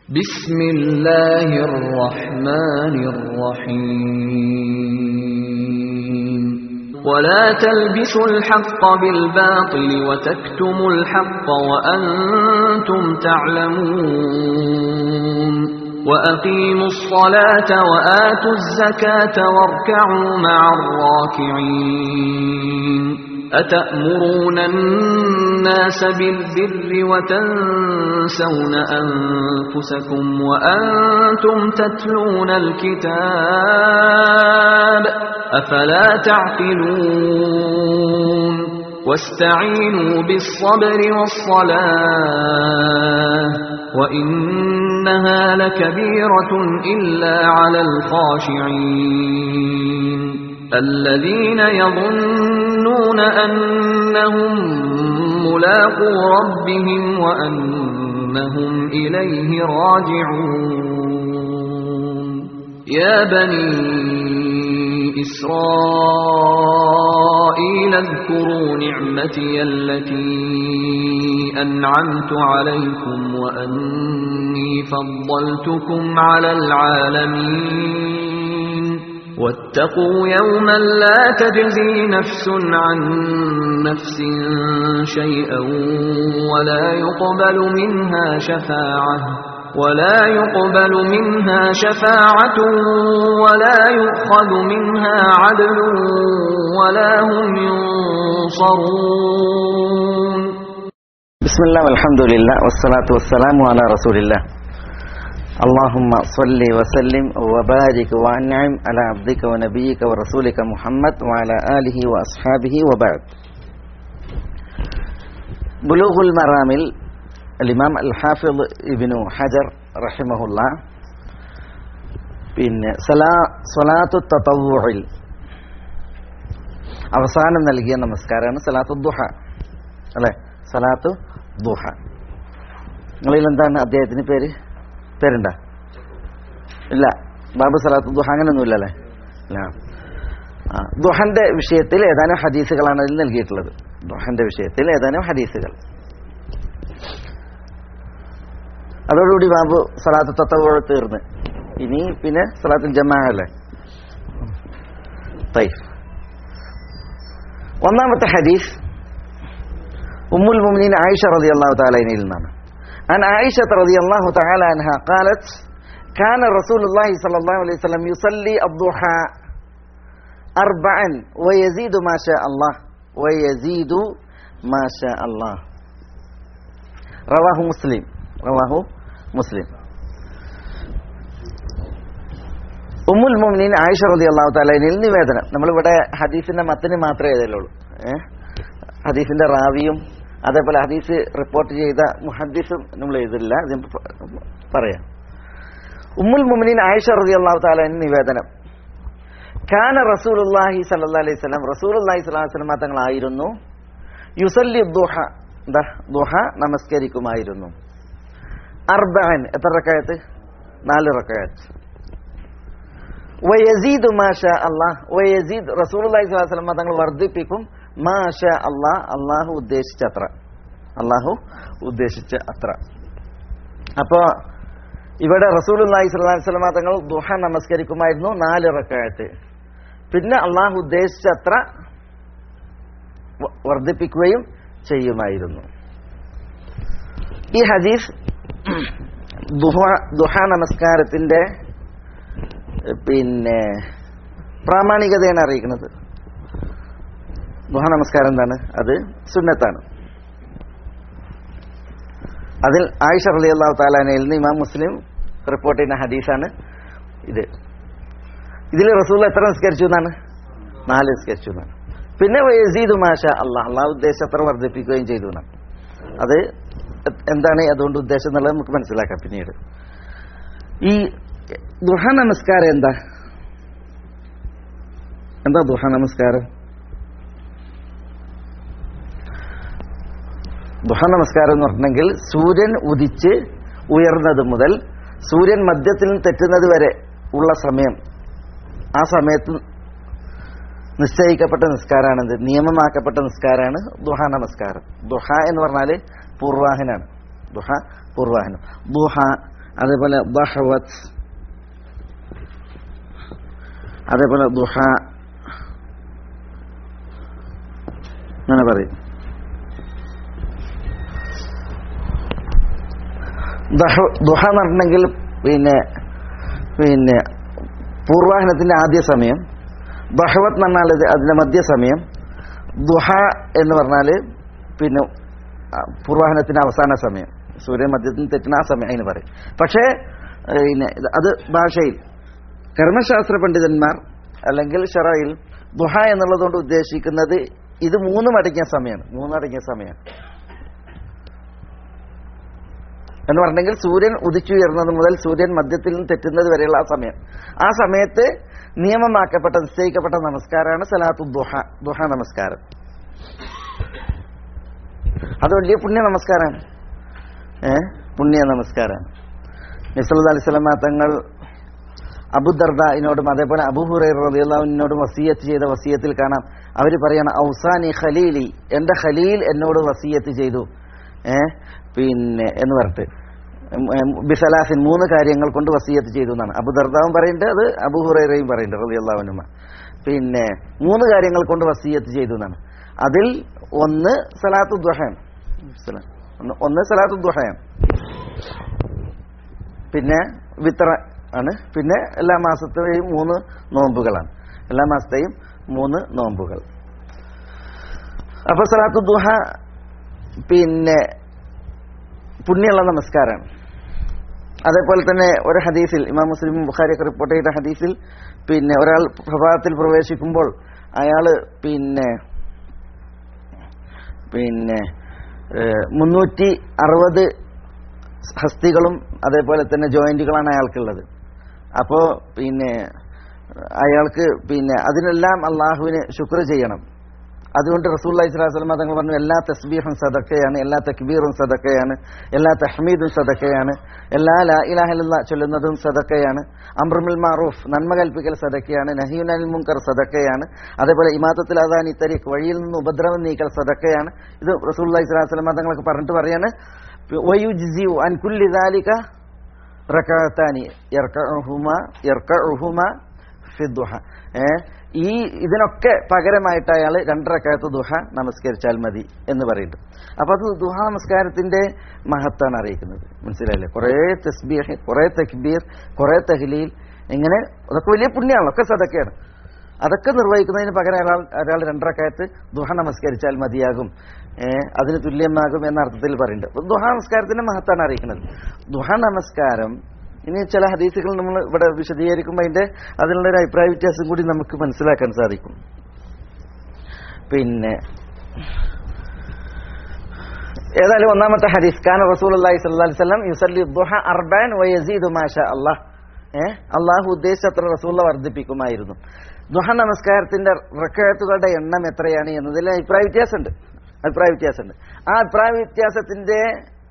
بسم الله الرحمن الرحيم ولا تلبسوا الحق بالباطل وتكتموا الحق وأنتم تعلمون وأقيموا الصلاة وآتوا الزكاة واركعوا مع الراكعين أتأمرون الناس بالبر وتنسون أنفسكم وأنتم تتلون الكتاب أفلا تعقلون واستعينوا بالصبر والصلاة وإنها لكبيرة إلا على الخاشعين الذين يظنون أنهم ملاقو ربهم وأنهم إليه راجعون يا بني إسرائيل اذكروا نعمتي التي أنعمت عليكم وأني فضلتكم على العالمين واتقوا يوما لا تجزي نفس عن نفس شيئا ولا يقبل منها شفاعة ولا يقبل منها شفاعة ولا يؤخذ منها عدل ولا هم ينصرون بسم الله والحمد لله والصلاة والسلام على رسول الله اللهم صل وسلم وبارك وانعم على عبدك ونبيك ورسولك محمد وعلى آله وأصحابه وبعد بلوغ المرامل الإمام الحافظ ابن حجر رحمه الله പിന്നെ സലാ സ്വലാത്തു തത്തവൂഴിൽ അവസാനം നൽകിയ നമസ്കാരമാണ് സലാത്തു ദുഹ അല്ലെ സലാത്തു ദുഹ നിങ്ങളിൽ എന്താണ് അദ്ദേഹത്തിന് പേര് പേരുണ്ട ഇല്ല ബാബു സലാത്തു ദുഹ അങ്ങനെയൊന്നുമില്ലല്ലേ ഇല്ല ആ ദുഹന്റെ വിഷയത്തിൽ ഏതാനും ഹദീസുകളാണ് അതിൽ നൽകിയിട്ടുള്ളത് ദുഹന്റെ വിഷയത്തിൽ ഏതാനും ഹദീസുകൾ അതോടുകൂടി ബാബു സലാത്ത് തത്തവോഴ തീർന്ന് ഇനി പിന്നെ സലാത്തുൽ ജമാ അല്ലേ തൈഫ് ഒന്നാമത്തെ ഹദീസ് ഉമ്മുൽ മുമിനീൻ ആയിഷ റളിയല്ലാഹു തആലയിൽ നിന്നാണ് عن عائشة رضي الله تعالى عنها قالت كان رسول الله صلى الله عليه وسلم يصلي الضحى أربعا ويزيد ما شاء الله ويزيد ما شاء الله رواه مسلم رواه مسلم ഉമ്മുൽ മുമിനീൻ ആയിഷ റതി അള്ളാഹു തലയിൽ നിവേദനം നമ്മളിവിടെ ഹദീസിന്റെ മത്തിന് മാത്രമേ എഴുതലുള്ളൂ ഏഹ് ഹദീസിന്റെ റാവിയും അതേപോലെ ഹദീസ് റിപ്പോർട്ട് ചെയ്ത മുഹദ്ദീസും നമ്മൾ എഴുതില്ല അത് പറയാം ഉമ്മുൽ മുമിനീൻ ആയിഷ റതി അള്ളാഹു താല നിവേദനം ഖാന റസൂലുല്ലാഹി സല്ലാ അലൈഹി സ്വലം റസൂലുല്ലാഹി സ്വലാഹു വസ്ലം തങ്ങളായിരുന്നു യുസല്ലി ദുഹ എന്താ ദുഹ നമസ്കരിക്കുമായിരുന്നു അർബഅൻ എത്ര റക്കായത്ത് നാല് റക്കായത്ത് വയസീദ് മാഷ അള്ളാഹ് വയസീദ് റസൂലുല്ലാഹി സ്വലാഹു വസ്ലം തങ്ങൾ വർദ്ധിപ്പിക്കും മാഷ അള്ളാഹ് അള്ളാഹു ഉദ്ദേശിച്ച അത്ര അള്ളാഹു ഉദ്ദേശിച്ച അത്ര അപ്പോ ഇവിടെ റസൂൽ അള്ളാഹി സ്വലാഹി സ്വലമ തങ്ങൾ ദുഹ നമസ്കരിക്കുമായിരുന്നു നാല് റക്കായത്ത് പിന്നെ അള്ളാഹു ഉദ്ദേശിച്ച അത്ര വർദ്ധിപ്പിക്കുകയും ചെയ്യുമായിരുന്നു ഈ ഹദീസ് ദുഹ ദുഹ നമസ്കാരത്തിന്റെ പിന്നെ പ്രാമാണികതയാണ് അറിയിക്കുന്നത് ദുഹ നമസ്കാരം എന്താണ് അത് സുന്നത്താണ് അതിൽ ആയിഷ അലി അള്ളാഹു താലാനയിൽ നിന്ന് ഇമാം മുസ്ലിം റിപ്പോർട്ട് ചെയ്യുന്ന ഹദീസാണ് ഇത് ഇതിൽ റസൂൽ എത്ര നിസ്കരിച്ചു എന്നാണ് നാല് നിസ്കരിച്ചു എന്നാണ് പിന്നെ യസീദ് മാഷ അള്ളാഹ് അള്ളാഹ് ഉദ്ദേശം അത്ര വർദ്ധിപ്പിക്കുകയും ചെയ്തു എന്നാണ് അത് എന്താണ് അതുകൊണ്ട് ഉദ്ദേശം എന്നുള്ളത് നമുക്ക് മനസ്സിലാക്കാം പിന്നീട് ഈ ദുഹ നമസ്കാരം എന്താ എന്താ ദുഹ നമസ്കാരം ദുഹ നമസ്കാരം എന്ന് പറഞ്ഞിട്ടുണ്ടെങ്കിൽ സൂര്യൻ ഉദിച്ച് ഉയർന്നത് മുതൽ സൂര്യൻ മധ്യത്തിൽ തെറ്റുന്നത് വരെ ഉള്ള സമയം ആ സമയത്ത് നിശ്ചയിക്കപ്പെട്ട നിസ്കാരമാണിത് നിയമമാക്കപ്പെട്ട നിസ്കാരമാണ് ദുഹ നമസ്കാരം ദുഹ എന്ന് പറഞ്ഞാൽ പൂർവാഹനാണ് ദുഹ പൂർവാഹനം ദുഹ അതേപോലെ ദഹവത്ത് അതേപോലെ ദുഹ അങ്ങനെ പറയും ദഹ- ദുഹ എന്ന് പറഞ്ഞിട്ടുണ്ടെങ്കിൽ പിന്നെ പിന്നെ പൂർവാഹനത്തിന്റെ ആദ്യ സമയം ദഹവത്ത് എന്ന് പറഞ്ഞാൽ ഇത് അതിന്റെ മധ്യസമയം ദുഹ എന്ന് പറഞ്ഞാൽ പിന്നെ ആ, പൂർവാഹനത്തിന്റെ അവസാന സമയം സൂര്യൻ മധ്യത്തിൽ തെറ്റുന്ന ആ സമയം അതിന് പറയും പക്ഷേ ഏഹ്, പിന്നെ ഇത് അത് ഭാഷയിൽ കർമ്മശാസ്ത്ര പണ്ഡിതന്മാർ അല്ലെങ്കിൽ ഷറയിൽ ദുഹ എന്നുള്ളതുകൊണ്ട് ഉദ്ദേശിക്കുന്നത് ഇത് മൂന്നും അടങ്ങിയ സമയമാണ് മൂന്നടങ്ങിയ സമയമാണ് എന്ന് പറഞ്ഞെങ്കിൽ സൂര്യൻ ഉദിച്ചുയർന്നത് മുതൽ സൂര്യൻ മധ്യത്തിൽ നിന്ന് തെറ്റുന്നത് വരെയുള്ള ആ സമയം ആ സമയത്ത് നിയമമാക്കപ്പെട്ട നിശ്ചയിക്കപ്പെട്ട നമസ്കാരമാണ് സലാത്തു ദുഹ ദുഹ നമസ്കാരം അത് വലിയ പുണ്യ നമസ്കാരമാണ് ഏ പുണ്യ നമസ്കാരമാണ് നിസലത് അലിസ്ലമ തങ്ങൾ അബുദർദാനോടും അതേപോലെ അബുഹുറൈറിനോടും വസീയത്ത് ചെയ്ത വസീയത്തിൽ കാണാം അവർ പറയണം ഔസാനി ഖലീലി എന്റെ ഖലീൽ എന്നോട് വസീയത്ത് ചെയ്തു ഏ പിന്നെ എന്ന് പറഞ്ഞിട്ട് ഉം, ഉം, ബിസലാസിൻ മൂന്ന് കാര്യങ്ങൾ കൊണ്ട് വസീയത്ത് ചെയ്തു എന്നാണ് അബുദർദാവും പറയുന്നുണ്ട് അത് അബുഹുറൈറയും പറയുന്നുണ്ട് റളിയല്ലാഹുനുമ പിന്നെ മൂന്ന് കാര്യങ്ങൾ കൊണ്ട് വസീയത്ത് ചെയ്തു എന്നാണ് അതിൽ ഒന്ന് സലാത്തു ദുഹയാണ് ഒന്ന് ഒന്ന് സലാത്തു ദുഹയാണ് പിന്നെ വിത്ര ആണ് പിന്നെ എല്ലാ മാസത്തെയും മൂന്ന് നോമ്പുകളാണ് എല്ലാ മാസത്തെയും മൂന്ന് നോമ്പുകൾ അപ്പൊ സലാത്തു ദുഹ പിന്നെ പുണ്യമുള്ള നമസ്കാരമാണ് അതേപോലെ തന്നെ ഒരു ഹദീസിൽ ഇമാം മുസ്ലിം ബുഖാരിയൊക്കെ റിപ്പോർട്ട് ചെയ്ത ഹദീസിൽ പിന്നെ ഒരാൾ പ്രഭാതത്തിൽ പ്രവേശിക്കുമ്പോൾ അയാള് പിന്നെ പിന്നെ മുന്നൂറ്റി അറുപത് ഹസ്തികളും അതേപോലെ തന്നെ ജോയിന്റുകളാണ് അയാൾക്കുള്ളത് അപ്പോ പിന്നെ അയാൾക്ക് പിന്നെ അതിനെല്ലാം അള്ളാഹുവിന് ശുക്ർ ചെയ്യണം അതുകൊണ്ട് റസൂല്ലി സ്വലാസ്ലമ തങ്ങൾ പറഞ്ഞു എല്ലാ തസ്ബീഹും സദക്കയാണ് എല്ലാ തക്ബീറും സദക്കയാണ് എല്ലാ തഹ്മീദും സദക്കയാണ് എല്ലാ ലാ ഇലാഹില്ല ചൊല്ലുന്നതും സദക്കയാണ് അമ്രുൽ മാറൂഫ് നന്മ കൽപ്പിക്കൽ സദക്കയാണ് നഹീൻ അൽ മുങ്കർ സദക്കയാണ് അതേപോലെ ഇമാത്തത്തിൽ അദാനി തരീഖ് വഴിയിൽ നിന്ന് ഉപദ്രവം നീക്കൽ സദക്കയാണ് ഇത് റസൂല്ലി സ്വലാസ്ലമ തങ്ങൾക്ക് പറഞ്ഞിട്ട് പറയാണ് വയുജിസിയു അൻ കുല്ലി ദാലിക റകഅത്താനി യർകഉഹുമ യർകഉഹുമ ഫി ദുഹ ഏ ഈ ഇതിനൊക്കെ പകരമായിട്ട് അയാൾ രണ്ടരക്കാലത്ത് ദുഹ നമസ്കരിച്ചാൽ മതി എന്ന് പറയുന്നുണ്ട് അപ്പൊ അത് ദുഹ നമസ്കാരത്തിന്റെ മഹത്താണ് അറിയിക്കുന്നത് മനസ്സിലായില്ലേ കുറേ തസ്ബീഹ് കുറേ തക്ബീർ കുറേ തഹ്ലീൽ ഇങ്ങനെ അതൊക്കെ വലിയ പുണ്യമാണ് ഒക്കെ സതൊക്കെയാണ് അതൊക്കെ നിർവഹിക്കുന്നതിന് പകരം ഒരാൾ ഒരാൾ രണ്ടരക്കാലത്ത് ദുഹ നമസ്കരിച്ചാൽ മതിയാകും ഏഹ് അതിന് തുല്യമാകും എന്ന അർത്ഥത്തിൽ പറയുന്നുണ്ട് അപ്പൊ ദുഹ നമസ്കാരത്തിന്റെ മഹത്താണ് അറിയിക്കുന്നത് ദുഹ നമസ്കാരം ഇനി ചില ഹദീസുകൾ നമ്മൾ ഇവിടെ വിശദീകരിക്കുമ്പോൾ അതിന്റെ അതിനുള്ള ഒരു അഭിപ്രായ വ്യത്യാസം കൂടി നമുക്ക് മനസ്സിലാക്കാൻ സാധിക്കും പിന്നെ ഏതായാലും ഒന്നാമത്തെ ഹദീസ് ഖാൻ റസൂൽ അള്ളാഹി സ്വല്ലി വല്ലം യുസല്ലി ദുഹ അർബാൻ വയസീദ് മാഷ അള്ളാഹ് ഏഹ് അള്ളാഹു ഉദ്ദേശിച്ചത്ര റസൂള്ള വർദ്ധിപ്പിക്കുമായിരുന്നു ദുഹ നമസ്കാരത്തിന്റെ റക്കഴത്തുകളുടെ എണ്ണം എത്രയാണ് എന്നതിൽ അഭിപ്രായ വ്യത്യാസമുണ്ട് അഭിപ്രായ വ്യത്യാസമുണ്ട് ആ അഭിപ്രായ വ്യത്യാസത്തിന്റെ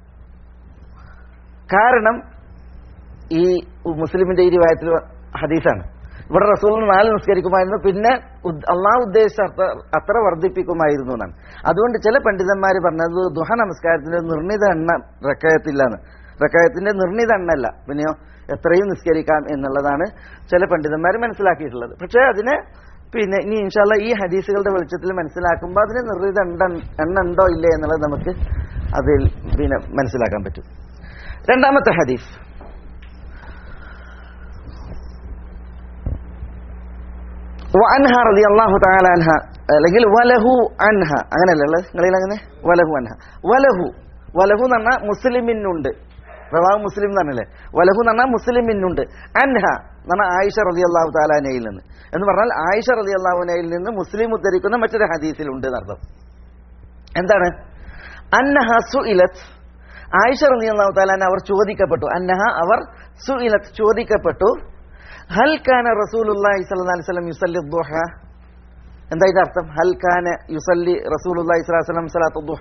കാരണം ഈ മുസ്ലിമിന്റെ ഈ രൂപത്തിൽ ഹദീസാണ് ഇവിടെ റസൂൽ നാല് നിസ്കരിക്കുമായിരുന്നു പിന്നെ ഉദ്- അള്ളാഹ് ഉദ്ദേശിച്ച അത്ര- അത്ര വർദ്ധിപ്പിക്കുമായിരുന്നു എന്നാണ് അതുകൊണ്ട് ചില പണ്ഡിതന്മാർ പറഞ്ഞത് ദുഹ നമസ്കാരത്തിന്റെ നിർണിത എണ്ണ റക്കയത്തില്ലാന്ന് റക്കയത്തിന്റെ നിർണിത എണ്ണല്ല പിന്നെയോ എത്രയും നിസ്കരിക്കാം എന്നുള്ളതാണ് ചില പണ്ഡിതന്മാർ മനസ്സിലാക്കിയിട്ടുള്ളത് പക്ഷേ അതിന് പിന്നെ ഇനി ഇൻഷാല്ല ഈ ഹദീസുകളുടെ വെളിച്ചത്തിൽ മനസ്സിലാക്കുമ്പോൾ അതിന് നിർണിത എണ്ണ എണ്ണ ഉണ്ടോ ഇല്ലേ എന്നുള്ളത് നമുക്ക് അതിൽ പിന്നെ മനസ്സിലാക്കാൻ പറ്റും രണ്ടാമത്തെ ഹദീസ് വഅൻഹ റളിയല്ലാഹു തആല അൻഹ അല്ലെങ്കിൽ വലഹു അൻഹ അങ്ങനെയല്ലേ നിങ്ങളിൽ അങ്ങനെ വലഹു അൻഹ വലഹു വലഹു എന്ന് പറഞ്ഞാൽ മുസ്ലിമിനുണ്ട് റവാഹു മുസ്ലിം എന്ന് പറഞ്ഞല്ലേ വലഹു എന്ന് പറഞ്ഞാൽ മുസ്ലിമിനുണ്ട് അൻഹ എന്ന് പറഞ്ഞാൽ ആയിഷ റളിയല്ലാഹു തആലാനയിൽ നിന്ന് എന്ന് പറഞ്ഞാൽ ആയിഷ റളിയല്ലാഹുനയിൽ നിന്ന് മുസ്ലിം ഉദ്ധരിക്കുന്ന മറ്റൊരു ഹദീസിലുണ്ട് എന്നർത്ഥം എന്താണ് അന്നഹ സുഇലത്ത് ആയിഷ റളിയല്ലാഹു തആലാന അവർ ചോദിക്കപ്പെട്ടു അന്നഹ അവർ സുഇലത്ത് ചോദിക്കപ്പെട്ടു ഹൽ കാന റസൂലുള്ളാഹി സ്വല്ലല്ലാഹി അലൈഹി വസല്ലം യുസല്ലി ദുഹ എന്താ ഇതിന്റെ അർത്ഥം ഹൽ കാന യുസല്ലി റസൂലുള്ളാഹി സ്വല്ലല്ലാഹി അലൈഹി വസല്ലം സലാത്തു ദുഹ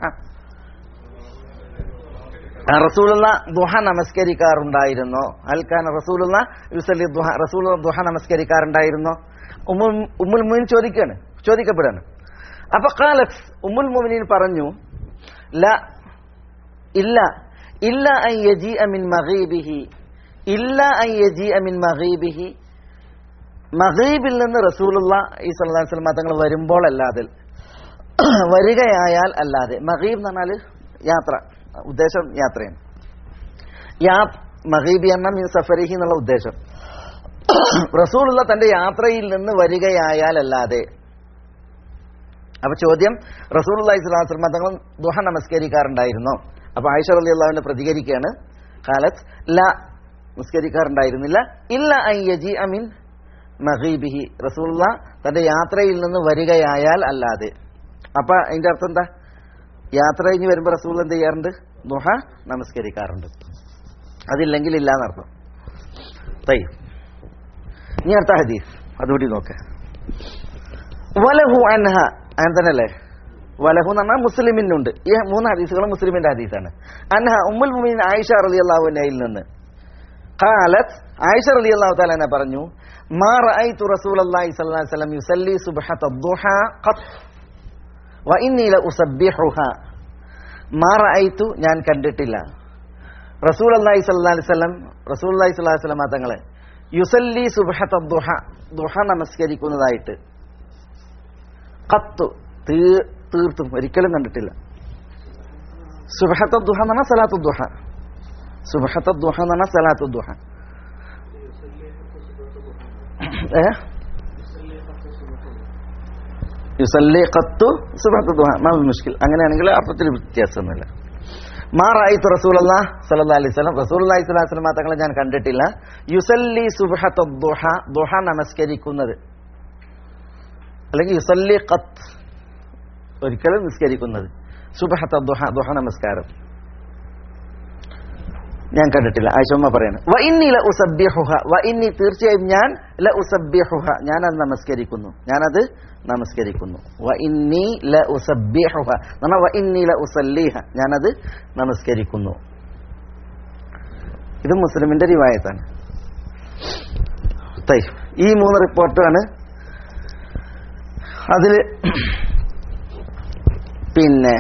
ആ, റസൂലുള്ള ദുഹ നമസ്കരിക്കാറുണ്ടായിരുന്നോ ഹൽ കാന റസൂലുള്ള യുസല്ലി ദുഹ റസൂൽ ദുഹ നമസ്കരിക്കാറുണ്ടായിരുന്നോ ഉമ്മുൽ ഉമ്മുൽ മുഅ്മിനീൻ ചോദിക്കാണ് ചോദിക്കപ്പെടാണ് അപ്പൊ ഖാലത്ത് ഉമ്മുൽ മുഅ്മിനീൻ പറഞ്ഞു ല ഇല്ല ഇല്ല അൻ യജീഅ മിൻ മഗീബിഹി ഇല്ല അയ്യജി അമിൻ മഹീബിഹി മഹീബിൽ നിന്ന് റസൂലുള്ള ഈ സല്ലല്ലാഹു അലൈഹി വസല്ലം തങ്ങൾ വരുമ്പോൾ അല്ലാതെ വരികയായാൽ അല്ലാതെ മഹീബ് എന്ന് പറഞ്ഞാൽ യാത്ര ഉദ്ദേശം യാത്രയാണ് യാ മഹീബി എന്ന മീൻ സഫരിഹി എന്നുള്ള ഉദ്ദേശം റസൂലുള്ള തന്റെ യാത്രയിൽ നിന്ന് വരികയായാൽ അല്ലാതെ അപ്പൊ ചോദ്യം റസൂൽ അള്ളഹി സ്വലാസ്ലമ തങ്ങൾ ദുഹ നമസ്കരിക്കാറുണ്ടായിരുന്നോ അപ്പൊ ആയിഷ അലി അള്ളാഹുവിനെ പ്രതികരിക്കുകയാണ് ഖാലത്ത് ല നമസ്കരിക്കാറുണ്ടായിരുന്നില്ല ഇല്ല അയ്യജി അമിൻ മഹീബിഹി റസൂള്ള തന്റെ യാത്രയിൽ നിന്ന് വരികയായാൽ അല്ലാതെ അപ്പൊ അതിന്റെ അർത്ഥം എന്താ യാത്ര കഴിഞ്ഞ് വരുമ്പോൾ റസൂൾ എന്ത് ചെയ്യാറുണ്ട് ദുഹ നമസ്കരിക്കാറുണ്ട് അതില്ലെങ്കിൽ ഇല്ല എന്നർത്ഥം തൈ ഇനി അടുത്ത ഹദീസ് അതുകൂടി നോക്ക വലഹു അൻഹ അങ്ങനെ തന്നെയല്ലേ വലഹു എന്ന് പറഞ്ഞാൽ മുസ്ലിമിനുണ്ട് ഈ മൂന്ന് ഹദീസുകളും മുസ്ലിമിന്റെ ഹദീസാണ് അൻഹ ഉമ്മുൽ മുമീൻ ആയിഷ റളിയല്ലാഹുവിനയിൽ നിന്ന് ഖാലത്ത് ആയിഷ റളിയല്ലാഹു തആല എന്നെ പറഞ്ഞു മാ റഅയ്തു റസൂലല്ലാഹി സ്വല്ലല്ലാഹു അലൈഹി വസല്ലം യുസല്ലി സുബ്ഹത ദുഹ ഖത്ത് വ ഇന്നി ലഉസബ്ബിഹുഹ മാ റഅയ്തു ഞാൻ കണ്ടിട്ടില്ല റസൂൽ അള്ളാഹി സ്വല്ലല്ലാഹു അലൈഹി വസല്ലം റസൂൽ അള്ളാഹി സ്വല്ലല്ലാഹു അലൈഹി വസല്ലം തങ്ങളെ യുസല്ലി സുബ്ഹത ദുഹ ദുഹ നമസ്കരിക്കുന്നതായിട്ട് ഖത്തു തീ- തീർത്തും ഒരിക്കലും കണ്ടിട്ടില്ല സുബഹത്ത ദുഹ എന്ന് പറഞ്ഞാൽ സലാത്തു ദുഹ സുബഹത്ത ദുഹ എന്ന് പറഞ്ഞാൽ സലാത്തു ദുഹ ഏ യുസല്ലി ഖത്തു സുബഹത്ത ദുഹ മാ മുഷ്കിൽ അങ്ങനെയാണെങ്കിൽ അർത്ഥത്തിൽ വ്യത്യാസമൊന്നുമില്ല മാ റായിത്തു റസൂലല്ലാ സല്ലല്ലാഹു അലൈഹി വസല്ലം റസൂലുള്ളാഹി സ്വല്ലല്ലാഹു അലൈഹി വസല്ലം തങ്ങളെ ഞാൻ കണ്ടിട്ടില്ല യുസല്ലി സുബ്ഹത്ത ദുഹ ദുഹ നമസ്കരിക്കുന്നത് അല്ലെങ്കിൽ യുസല്ലി ഖത്ത് ഒരിക്കലും നിസ്കരിക്കുന്നത് സുബഹത്ത ദുഹ ദുഹ നമസ്കാരം ഞാൻ കണ്ടിട്ടില്ല ആയിഷമ്മ പറയാണ് വ ഇന്നി ല ഉസബ്ബിഹുഹ വ ഇന്നി തീർച്ചയായും ഞാൻ ല ഉസബ്ബിഹുഹ ഞാൻ അത് നമസ്കരിക്കുന്നു ഞാനത് നമസ്കരിക്കുന്നു വ ഇന്നി ല ഉസബ്ബിഹുഹ എന്നാ വ ഇന്നി ല ഉസല്ലിഹ ഞാനത് നമസ്കരിക്കുന്നു ഇത് മുസ്ലിമിന്റെ റിവായത്താണ് തൈ ഈ മൂന്ന് റിപ്പോർട്ടാണ് അതിൽ പിന്നെ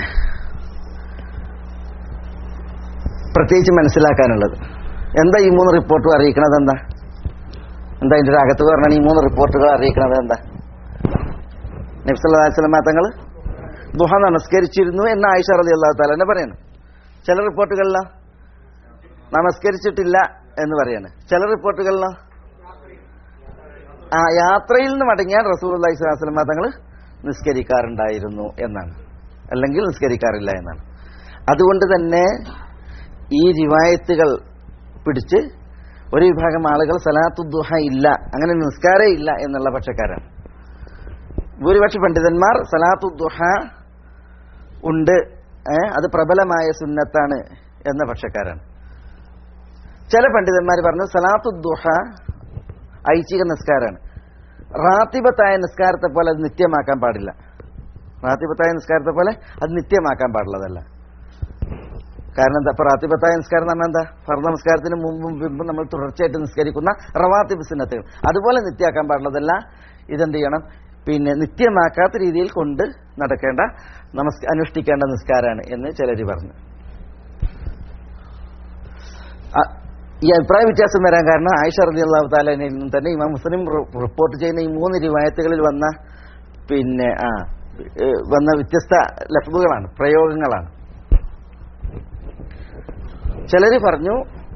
പ്രത്യേകിച്ച് മനസ്സിലാക്കാനുള്ളത് എന്താ ഈ മൂന്ന് റിപ്പോർട്ടുകൾ അറിയിക്കണത് എന്താ എന്താ ഇതിന്റെ ഒരു അകത്ത് പറഞ്ഞാൽ ഈ മൂന്ന് റിപ്പോർട്ടുകൾ അറിയിക്കണത് എന്താ നബ്സല്ലാസ്ലമ തങ്ങൾ ദുഹ നമസ്കരിച്ചിരുന്നു എന്ന് ആയിഷ റലി അള്ളാഹു താല തന്നെ പറയാണ് ചില റിപ്പോർട്ടുകളിലോ നമസ്കരിച്ചിട്ടില്ല എന്ന് പറയാണ് ചില റിപ്പോർട്ടുകളിലോ ആ യാത്രയിൽ നിന്ന് മടങ്ങിയാൽ റസൂൽ അള്ളഹി സ്വലാസ്ലമ തങ്ങൾ നിസ്കരിക്കാറുണ്ടായിരുന്നു എന്നാണ് അല്ലെങ്കിൽ നിസ്കരിക്കാറില്ല എന്നാണ് അതുകൊണ്ട് തന്നെ ഈ റിവായത്തുകൾ പിടിച്ച് ഒരു വിഭാഗം ആളുകൾ സലാത്തു ദുഹ ഇല്ല അങ്ങനെ നിസ്കാരേ ഇല്ല എന്നുള്ള പക്ഷക്കാരാണ് ഭൂരിപക്ഷ പണ്ഡിതന്മാർ സലാത്തു ദുഹ ഉണ്ട് ഏ, അത് പ്രബലമായ സുന്നത്താണ് എന്ന പക്ഷക്കാരാണ് ചില പണ്ഡിതന്മാർ പറഞ്ഞു സലാത്തു ദുഹ ഐച്ഛിക നിസ്കാരമാണ് റാത്തിബത്തായ നിസ്കാരത്തെ പോലെ അത് നിത്യമാക്കാൻ പാടില്ല റാത്തിബത്തായ നിസ്കാരത്തെ പോലെ അത് നിത്യമാക്കാൻ പാടുള്ളതല്ല കാരണം എന്താ റാത്തിബത്തായ നിസ്കാരം എന്ന് പറഞ്ഞാൽ എന്താ ഫർദ നമസ്കാരത്തിന് മുമ്പും പിമ്പും നമ്മൾ തുടർച്ചയായിട്ട് നിസ്കരിക്കുന്ന റവാത്തിബ് സുന്നത്തുകൾ അതുപോലെ നിത്യാക്കാൻ പാടുള്ളതല്ല ഇതെന്ത് ചെയ്യണം പിന്നെ നിത്യമാക്കാത്ത രീതിയിൽ കൊണ്ട് നടക്കേണ്ട നമസ് അനുഷ്ഠിക്കേണ്ട നിസ്കാരമാണ് എന്ന് ചിലർ പറഞ്ഞു അ- ഈ അഭിപ്രായ വ്യത്യാസം വരാൻ കാരണം ആയിഷ റലി അള്ളാഹു താലയിൽ നിന്നും തന്നെ ഇമാം മുസ്ലിം റി- റിപ്പോർട്ട് ചെയ്യുന്ന ഈ മൂന്ന് റിവായത്തുകളിൽ വന്ന പിന്നെ ആ ഏ, വന്ന വ്യത്യസ്ത ലഫ്ലുകളാണ് പ്രയോഗങ്ങളാണ് ചിലര് പറഞ്ഞു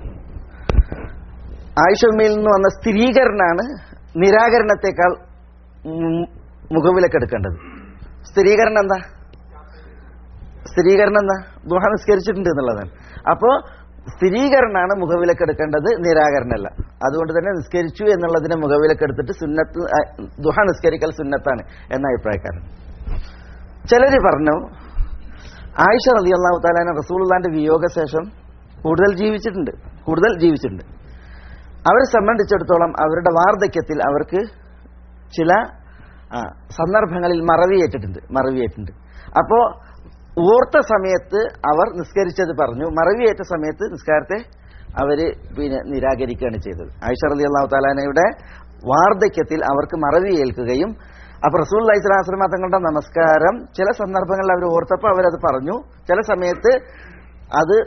ആയിഷമ്മയിൽ നിന്ന് വന്ന സ്ഥിരീകരണമാണ് നിരാകരണത്തെക്കാൾ ഉം, മുഖവിലക്കെടുക്കേണ്ടത് സ്ഥിരീകരണം എന്താ സ്ഥിരീകരണം എന്താ ദുഹ നിസ്കരിച്ചിട്ടുണ്ട് എന്നുള്ളതാണ് അപ്പോ സ്ഥിരീകരണമാണ് മുഖവിലക്കെടുക്കേണ്ടത് നിരാകരണമല്ല അതുകൊണ്ട് തന്നെ നിസ്കരിച്ചു എന്നുള്ളതിനെ മുഖവിലക്കെടുത്തിട്ട് സുന്നത്ത് ആ, ദുഹ നിസ്കരിക്കൽ സുന്നത്താണ് എന്ന അഭിപ്രായക്കാരൻ ചിലര് പറഞ്ഞു ആയിഷ റലി അള്ളാഹു താലാന റസൂലുള്ളാന്റെ വിയോഗശേഷം കൂടുതൽ ജീവിച്ചിട്ടുണ്ട് കൂടുതൽ ജീവിച്ചിട്ടുണ്ട് അവരെ സംബന്ധിച്ചിടത്തോളം അവരുടെ വാർദ്ധക്യത്തിൽ അവർക്ക് ചില ആ, സന്ദർഭങ്ങളിൽ മറവിയേറ്റിട്ടുണ്ട് മറവിയേറ്റിട്ടുണ്ട് അപ്പോ ഓർത്ത സമയത്ത് അവർ നിസ്കരിച്ചത് പറഞ്ഞു മറവിയേറ്റ സമയത്ത് നിസ്കാരത്തെ അവര് പിന്നെ നിരാകരിക്കുകയാണ് ചെയ്തത് ആയിഷ റലി അള്ളാഹു താലാനയുടെ വാർദ്ധക്യത്തിൽ അവർക്ക് മറവി ഏൽക്കുകയും അപ്പൊ റസൂൽ അലൈഹിസ്ലാസ്ലമ തങ്ങളുടെ നമസ്കാരം ചില സന്ദർഭങ്ങളിൽ അവർ ഓർത്തപ്പോൾ അവരത് പറഞ്ഞു ചില സമയത്ത് അത്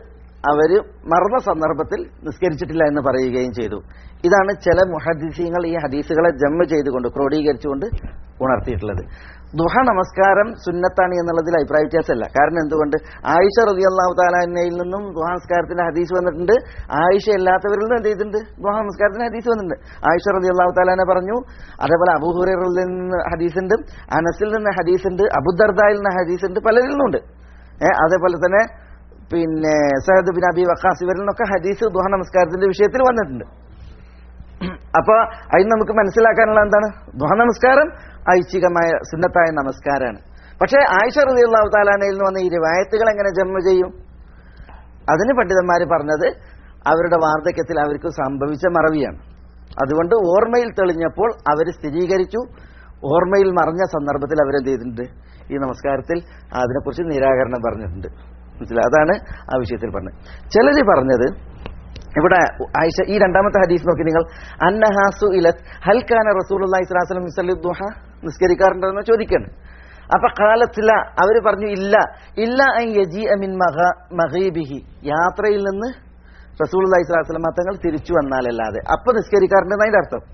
അവര് മറന്ന സന്ദർഭത്തിൽ നിസ്കരിച്ചിട്ടില്ല എന്ന് പറയുകയും ചെയ്തു ഇതാണ് ചില മുഹദ്ദീസീങ്ങൾ ഈ ഹദീസുകളെ ജമ്മ ചെയ്തുകൊണ്ട് ക്രോഡീകരിച്ചുകൊണ്ട് ഉണർത്തിയിട്ടുള്ളത് ദുഹ നമസ്കാരം സുന്നത്താണ് എന്നുള്ളതിൽ അഭിപ്രായ വ്യത്യാസമല്ല കാരണം എന്തുകൊണ്ട് ആയിഷ റതി അള്ളാഹു താലാനയിൽ നിന്നും ദുഹ നമസ്കാരത്തിന്റെ ഹദീസ് വന്നിട്ടുണ്ട് ആയിഷ അല്ലാത്തവരിൽ നിന്നും എന്ത് ചെയ്തിട്ടുണ്ട് ദുഹ നമസ്കാരത്തിന്റെ ഹദീസ് വന്നിട്ടുണ്ട് ആയിഷ റതി അള്ളാഹു താലാനെ പറഞ്ഞു അതേപോലെ അബൂഹുറയിൽ നിന്ന് ഹദീസ് ഉണ്ട് അനസിൽ നിന്ന് ഹദീസ് ഉണ്ട് അബുദർദായിൽ നിന്ന് ഹദീസ് ഉണ്ട് പലരിൽ നിന്നുണ്ട് ഏഹ് അതേപോലെ തന്നെ പിന്നെ സഹദ് ബിൻ അബി വക്കാസ് ഇവരിൽ നിന്നൊക്കെ ഹദീസ് ദുഹ നമസ്കാരത്തിന്റെ വിഷയത്തിൽ വന്നിട്ടുണ്ട് അപ്പൊ അതിന് നമുക്ക് മനസ്സിലാക്കാനുള്ള എന്താണ് ദുഹ നമസ്കാരം ഐച്ഛികമായ സുന്നത്തായ നമസ്കാരമാണ് പക്ഷേ ആയിഷ റളിയല്ലാഹു അള്ളാഹു താലാനയിൽ നിന്ന് വന്ന ഈ റിവായത്തുകൾ എങ്ങനെ ജന്മ ചെയ്യും അതിന് പണ്ഡിതന്മാർ പറഞ്ഞത് അവരുടെ വാർദ്ധക്യത്തിൽ അവർക്ക് സംഭവിച്ച മറവിയാണ് അതുകൊണ്ട് ഓർമ്മയിൽ തെളിഞ്ഞപ്പോൾ അവർ സ്ഥിരീകരിച്ചു ഓർമ്മയിൽ മറഞ്ഞ സന്ദർഭത്തിൽ അവരെന്ത് ചെയ്തിട്ടുണ്ട് ഈ നമസ്കാരത്തിൽ അതിനെക്കുറിച്ച് നിരാകരണം പറഞ്ഞിട്ടുണ്ട് മനസ്സിലായി അതാണ് ആ വിഷയത്തിൽ പറഞ്ഞത് ചിലര് പറഞ്ഞത് ഇവിടെ ആയിഷ ഈ രണ്ടാമത്തെ ഹദീസ് നോക്കി നിങ്ങൾ അന്നഹാസു ഇലത് ഹൽ ഖാന റസൂലുള്ളാഹി സ്വല്ലല്ലാഹു അലൈഹി വസല്ലം ദുഹ നിസ്കരിക്കാറുണ്ടോ എന്ന് ചോദിക്കണം അപ്പൊ കാലത്തില്ല അവര് പറഞ്ഞു ഇല്ല ഇല്ല അൻ യജി മിൻ മഗീബിഹി യാത്രയിൽ നിന്ന് റസൂലുള്ളാഹി സ്വല്ലല്ലാഹു അലൈഹി വസല്ലം തങ്ങൾ തിരിച്ചു വന്നാലല്ലാതെ അപ്പൊ നിസ്കരിക്കാറുണ്ടെന്ന് അതിന്റെ അർത്ഥം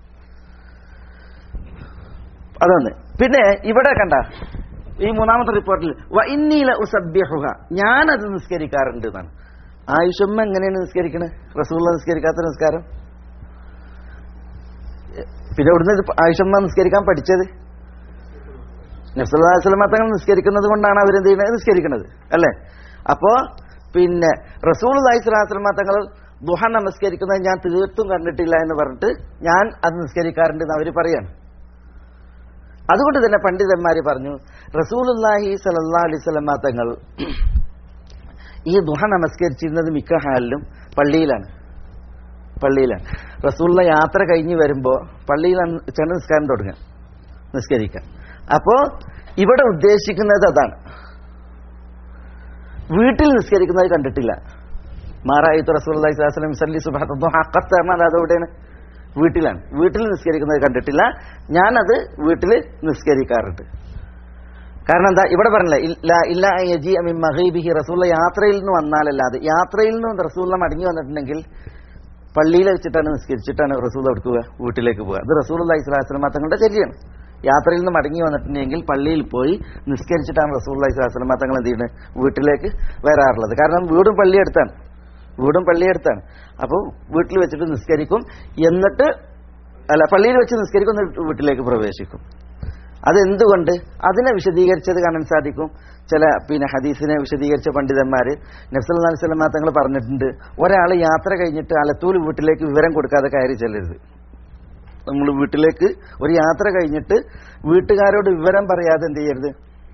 അതൊന്ന് പിന്നെ ഇവിടെ കണ്ട ഈ മൂന്നാമത്തെ റിപ്പോർട്ടിൽ വ ഇന്നീല ഉസബ്യഹുഹ ഞാനത് നിസ്കരിക്കാറുണ്ട് എന്നാണ് ആയുഷമ്മ എങ്ങനെയാണ് നിസ്കരിക്കണത് റസൂള്ള നിസ്കരിക്കാത്ത നിസ്കാരം പിന്നെ ഇവിടുന്ന് ഇത് ആയുഷമ്മ നിസ്കരിക്കാൻ പഠിച്ചത് നബ്സല്ലാസ്ലമ തങ്ങൾ നിസ്കരിക്കുന്നത് കൊണ്ടാണ് അവരെന്ത് ചെയ്യുന്നത് നിസ്കരിക്കുന്നത് അല്ലേ അപ്പോ പിന്നെ റസൂൽ അലൈഹിസ്ലാസ്ലമ തങ്ങൾ ദുഹ നമസ്കരിക്കുന്നത് ഞാൻ തീർത്തും കണ്ടിട്ടില്ല എന്ന് പറഞ്ഞിട്ട് ഞാൻ അത് നിസ്കരിക്കാറുണ്ട് എന്ന് അവർ പറയാണ് അതുകൊണ്ട് തന്നെ പണ്ഡിതന്മാർ പറഞ്ഞു റസൂലുല്ലാഹി സലല്ലാ അലൈവല്ലമ തങ്ങൾ ഈ ദുഹ നമസ്കരിച്ചിരുന്നത് മിക്ക ഹാലിലും പള്ളിയിലാണ് പള്ളിയിലാണ് റസൂള്ള യാത്ര കഴിഞ്ഞ് വരുമ്പോൾ പള്ളിയിലാണ് ചെന്ന് നിസ്കാരം തുടങ്ങുക നിസ്കരിക്കാൻ അപ്പോ ഇവിടെ ഉദ്ദേശിക്കുന്നത് അതാണ് വീട്ടിൽ നിസ്കരിക്കുന്നത് കണ്ടിട്ടില്ല മാറായിത്ത് റസൂൽ സല്ലി സുബാത്ത് പറഞ്ഞാൽ അതെവിടെയാണ് വീട്ടിലാണ് വീട്ടിൽ നിസ്കരിക്കുന്നത് കണ്ടിട്ടില്ല ഞാനത് വീട്ടിൽ നിസ്കരിക്കാറുണ്ട് കാരണം എന്താ ഇവിടെ പറഞ്ഞില്ല ഇല്ല ഇല്ല യജി അമിൻ മഹീബിഹി റസൂള്ള യാത്രയിൽ നിന്ന് വന്നാലല്ലാതെ യാത്രയിൽ നിന്ന് റസൂള്ള മടങ്ങി വന്നിട്ടുണ്ടെങ്കിൽ പള്ളിയിൽ വെച്ചിട്ടാണ് നിസ്കരിച്ചിട്ടാണ് റസൂൾ എടുക്കുക വീട്ടിലേക്ക് പോവുക അത് റസൂൽ അള്ളഹി സ്വലാസ്ലമ തങ്ങളുടെ ശരിയാണ് യാത്രയിൽ നിന്ന് മടങ്ങി വന്നിട്ടുണ്ടെങ്കിൽ പള്ളിയിൽ പോയി നിസ്കരിച്ചിട്ടാണ് റസൂൽ അള്ളഹി സ്വലാസ്ലമ തങ്ങൾ എന്ത് ചെയ്യുന്നത് വീട്ടിലേക്ക് വരാറുള്ളത് കാരണം വീടും പള്ളി അടുത്താണ് വീടും പള്ളി അടുത്താണ് അപ്പോൾ വീട്ടിൽ വെച്ചിട്ട് നിസ്കരിക്കും എന്നിട്ട് അല്ല പള്ളിയിൽ വെച്ച് നിസ്കരിക്കും എന്നിട്ട് വീട്ടിലേക്ക് പ്രവേശിക്കും അതെന്തുകൊണ്ട് അതിനെ വിശദീകരിച്ചത് കാണാൻ സാധിക്കും ചില പിന്നെ ഹദീസിനെ വിശദീകരിച്ച പണ്ഡിതന്മാർ നബ്സല്ലാ സ്വലമ തങ്ങൾ പറഞ്ഞിട്ടുണ്ട് ഒരാൾ യാത്ര കഴിഞ്ഞിട്ട് അലത്തൂൽ വീട്ടിലേക്ക് വിവരം കൊടുക്കാതെ കയറി ചെല്ലരുത് നമ്മൾ വീട്ടിലേക്ക് ഒരു യാത്ര കഴിഞ്ഞിട്ട് വീട്ടുകാരോട് വിവരം പറയാതെ എന്ത് ചെയ്യരുത്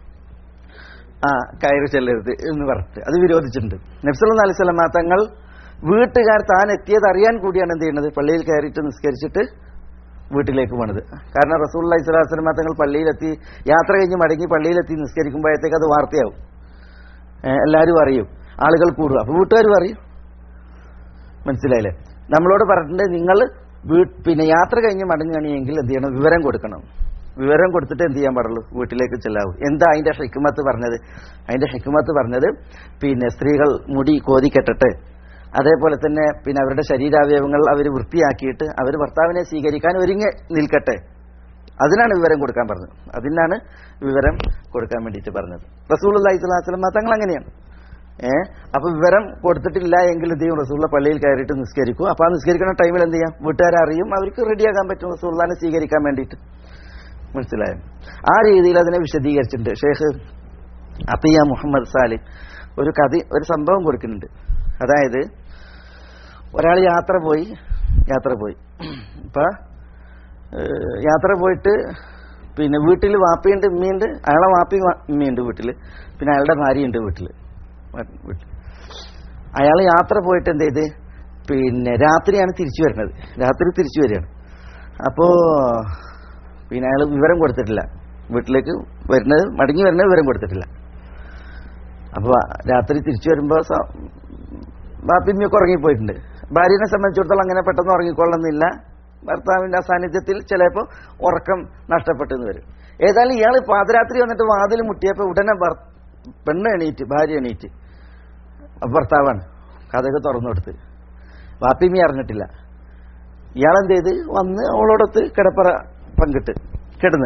ആ കയറി ചെല്ലരുത് എന്ന് പറഞ്ഞിട്ട് അത് വിരോധിച്ചിട്ടുണ്ട് നബ്സല്ലാ അലൈഹി സ്വലമ തങ്ങൾ വീട്ടുകാർ താൻ എത്തിയത് അറിയാൻ കൂടിയാണ് എന്ത് ചെയ്യുന്നത് പള്ളിയിൽ കയറിയിട്ട് നിസ്കരിച്ചിട്ട് വീട്ടിലേക്ക് പോണത് കാരണം റസൂൽ അലൈഹി സ്വലാസ്ലമ തങ്ങൾ പള്ളിയിലെത്തി യാത്ര കഴിഞ്ഞ് മടങ്ങി പള്ളിയിലെത്തി നിസ്കരിക്കുമ്പോഴത്തേക്ക് അത് വാർത്തയാവും എല്ലാവരും അറിയും ആളുകൾ കൂടും അപ്പൊ വീട്ടുകാരും അറിയും മനസ്സിലായില്ലേ നമ്മളോട് പറഞ്ഞിട്ടുണ്ട് നിങ്ങൾ പിന്നെ യാത്ര കഴിഞ്ഞ് മടങ്ങുകയാണെങ്കിൽ എന്ത് ചെയ്യണം വിവരം കൊടുക്കണം വിവരം കൊടുത്തിട്ട് എന്ത് ചെയ്യാൻ പാടുള്ളൂ വീട്ടിലേക്ക് ചെല്ലാവൂ എന്താ അതിന്റെ ഹിക്കുമത്ത് പറഞ്ഞത് അതിന്റെ ഹിക്കുമത്ത് പറഞ്ഞത് പിന്നെ സ്ത്രീകൾ മുടി കോതി കെട്ടട്ടെ അതേപോലെ തന്നെ പിന്നെ അവരുടെ ശരീരാവയവങ്ങൾ അവർ വൃത്തിയാക്കിയിട്ട് അവർ ഭർത്താവിനെ സ്വീകരിക്കാൻ ഒരുങ്ങി നിൽക്കട്ടെ അതിനാണ് വിവരം കൊടുക്കാൻ പറഞ്ഞത് അതിനാണ് വിവരം കൊടുക്കാൻ വേണ്ടിയിട്ട് പറഞ്ഞത് റസൂൽ അള്ളഹി സ്വലാസ്ലം തങ്ങൾ അങ്ങനെയാണ് ഏ അപ്പൊ വിവരം കൊടുത്തിട്ടില്ല എങ്കിൽ എന്ത് ചെയ്യും റസൂള്ള പള്ളിയിൽ കയറിയിട്ട് നിസ്കരിക്കും അപ്പൊ ആ നിസ്കരിക്കുന്ന ടൈമിൽ എന്ത് ചെയ്യാം വീട്ടുകാരെ അറിയും അവർക്ക് റെഡിയാക്കാൻ പറ്റും റസൂള്ളാനെ സ്വീകരിക്കാൻ വേണ്ടിയിട്ട് മനസ്സിലായോ ആ രീതിയിൽ അതിനെ വിശദീകരിച്ചിട്ടുണ്ട് ഷേഖ് അത്തിയ മുഹമ്മദ് സാലിം ഒരു കഥ ഒരു സംഭവം കൊടുക്കുന്നുണ്ട് അതായത് ഒരാൾ യാത്ര പോയി യാത്ര പോയി ഇപ്പൊ യാത്ര പോയിട്ട് പിന്നെ വീട്ടിൽ വാപ്പയുണ്ട് ഉമ്മയുണ്ട് അയാളെ വാപ്പി ഉമ്മയുണ്ട് വീട്ടിൽ പിന്നെ അയാളുടെ ഭാര്യയുണ്ട് വീട്ടിൽ വീട്ടിൽ അയാൾ യാത്ര പോയിട്ട് എന്ത് ചെയ്ത് പിന്നെ രാത്രിയാണ് തിരിച്ചു വരുന്നത് രാത്രി തിരിച്ചു വരികയാണ് അപ്പോ പിന്നെ അയാൾ വിവരം കൊടുത്തിട്ടില്ല വീട്ടിലേക്ക് വരുന്നത് മടങ്ങി വരുന്നത് വിവരം കൊടുത്തിട്ടില്ല അപ്പൊ രാത്രി തിരിച്ചു വരുമ്പോ ബാപ്പിമ്മയൊക്കെ ഉറങ്ങിപ്പോയിട്ടുണ്ട് ഭാര്യനെ സംബന്ധിച്ചിടത്തോളം അങ്ങനെ പെട്ടെന്ന് ഉറങ്ങിക്കൊള്ളുന്നില്ല ഭർത്താവിന്റെ സാന്നിധ്യത്തിൽ ചിലപ്പോൾ ഉറക്കം നഷ്ടപ്പെട്ടെന്ന് വരും ഏതായാലും ഇയാൾ പാതിരാത്രി വന്നിട്ട് വാതിൽ മുട്ടിയപ്പോൾ ഉടനെ പെണ്ണ് എണീറ്റ് ഭാര്യ എണീറ്റ് ഭർത്താവാണ് കഥയൊക്കെ തുറന്നു കൊടുത്ത് വാപ്പിമി അറിഞ്ഞിട്ടില്ല ഇയാളെന്ത് ചെയ്ത് വന്ന് അവളോടൊത്ത് കിടപ്പറ പങ്കിട്ട് കിടന്ന്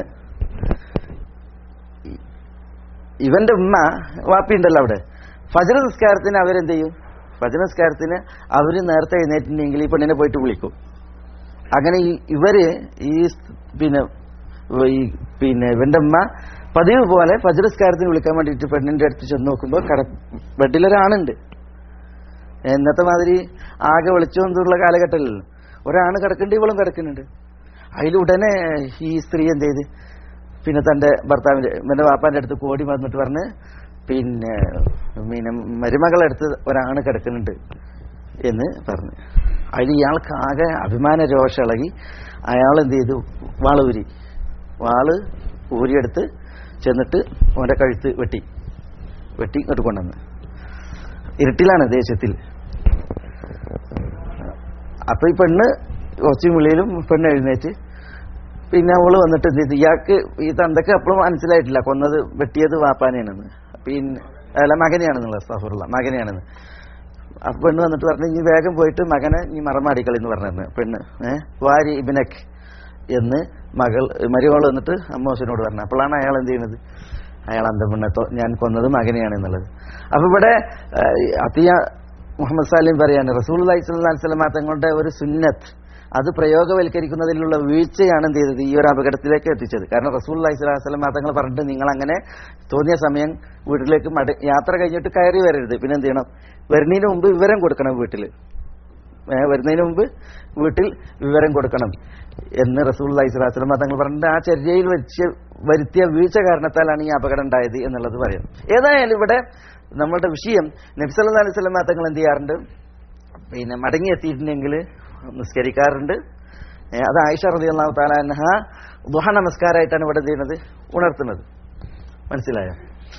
ഇവന്റെ ഉമ്മ വാപ്പി ഉണ്ടല്ലോ അവിടെ ഫജർ നിസ്കാരത്തിന് അവരെന്ത് ചെയ്യും ഫജർ നിസ്കാരത്തിന് അവര് നേരത്തെ എഴുന്നേറ്റിട്ടുണ്ടെങ്കിൽ ഈ പെണ്ണിനെ പോയിട്ട് വിളിക്കും അങ്ങനെ ഈ ഇവര് ഈ സ് പിന്നെ ഈ പിന്നെ ഇവന്റെ ഉമ്മ പതിവ് പോലെ ഫജർ നിസ്കാരത്തിന് വിളിക്കാൻ വേണ്ടിയിട്ട് പെണ്ണിന്റെ അടുത്ത് ചെന്ന് നോക്കുമ്പോൾ കട ബെഡിലൊരാണുണ്ട് ഇന്നത്തെ മാതിരി ആകെ വിളിച്ചോന്നുള്ള കാലഘട്ടമല്ലല്ലോ ഒരാണ് കിടക്കേണ്ട ഇവളും കിടക്കുന്നുണ്ട് അതിലുടനെ ഈ സ്ത്രീ എന്ത് ചെയ്ത് പിന്നെ തന്റെ ഭർത്താവിന്റെ എന്റെ വാപ്പാന്റെ അടുത്ത് കോടി വന്നിട്ട് പറഞ്ഞ് പിന്നെ പിന്നെ മരുമകളെ അടുത്ത് ഒരാണ് കിടക്കുന്നുണ്ട് എന്ന് പറഞ്ഞു അതിൽ ഇയാൾക്ക് ആകെ അഭിമാന രോഷം ഇളകി അയാൾ എന്ത് ചെയ്തു വാള് ഊരി വാള് ഊരിയെടുത്ത് ചെന്നിട്ട് അവന്റെ കഴുത്ത് വെട്ടി വെട്ടി ഇങ്ങോട്ട് കൊണ്ടുവന്ന് ഇരുട്ടിലാണ് ദേശത്തിൽ അപ്പൊ ഈ പെണ്ണ് കുറച്ചും വിളിയിലും പെണ്ണ് എഴുന്നേറ്റ് പിന്നെ അവള് വന്നിട്ട് എന്ത് ചെയ്തു ഇയാൾക്ക് ഈ തന്തക്ക് അപ്പോഴും മനസ്സിലായിട്ടില്ല കൊന്നത് വെട്ടിയത് വാപ്പാനെയാണെന്ന് പിന്നെ അല്ല മകനെയാണെന്നുള്ള സഫറുള്ള മകനെയാണെന്ന് അപ്പൊ പെണ്ണ് വന്നിട്ട് പറഞ്ഞു ഇനി വേഗം പോയിട്ട് മകനെ നീ മറമാടിക്കളി എന്ന് പറഞ്ഞിരുന്നു പെണ്ണ് ഏഹ് വാരി ഇബിനക് എന്ന് മകൾ മരുമകൾ വന്നിട്ട് അമ്മോശനോട് പറഞ്ഞു അപ്പോഴാണ് അയാൾ എന്ത് ചെയ്യുന്നത് അയാൾ അന്തം പെണ്ണത്തോ ഞാൻ കൊന്നത് മകനെയാണ് എന്നുള്ളത് അപ്പൊ ഇവിടെ ഏഹ്, അത്തിയ മുഹമ്മദ് സാലിം പറയാണ് റസൂൽ അലൈഹി സ്വലാം തങ്ങളുടെ ഒരു സുന്നത്ത് അത് പ്രയോഗവൽക്കരിക്കുന്നതിലുള്ള വീഴ്ചയാണ് എന്ത് ചെയ്തത് ഈ ഒരു അപകടത്തിലേക്ക് എത്തിച്ചത് കാരണം റസൂൽ അലൈഹി സ്വലാം തങ്ങൾ പറഞ്ഞിട്ട് നിങ്ങൾ അങ്ങനെ തോന്നിയ സമയം വീട്ടിലേക്ക് മട യാത്ര കഴിഞ്ഞിട്ട് കയറി വരരുത് പിന്നെ എന്ത് ചെയ്യണം വരുന്നതിന് മുമ്പ് വിവരം കൊടുക്കണം വീട്ടിൽ ഏ, വരുന്നതിന് മുമ്പ് വീട്ടിൽ വിവരം കൊടുക്കണം എന്ന് റസൂൽ അലൈഹി സ്വലാസ്ലം തങ്ങൾ പറഞ്ഞിട്ട് ആ ചര്യയിൽ വെച്ച് വരുത്തിയ വീഴ്ച കാരണത്താലാണ് ഈ അപകടം ഉണ്ടായത് എന്നുള്ളത് പറയാം ഏതായാലും ഇവിടെ നമ്മളുടെ വിഷയം നബ്സല്ലാ അലൈഹി സ്വലം തങ്ങൾ എന്ത് ചെയ്യാറുണ്ട് പിന്നെ മടങ്ങി എത്തിയിട്ടുണ്ടെങ്കിൽ നിസ്കരിക്കാറുണ്ട് ഏ, അത് ആയിഷ റതി അള്ളാഹു താലാൻഹ ദുഹ നമസ്കാരമായിട്ടാണ് ഇവിടെ എന്ത് ചെയ്യുന്നത് ഉണർത്തുന്നത് മനസ്സിലായോ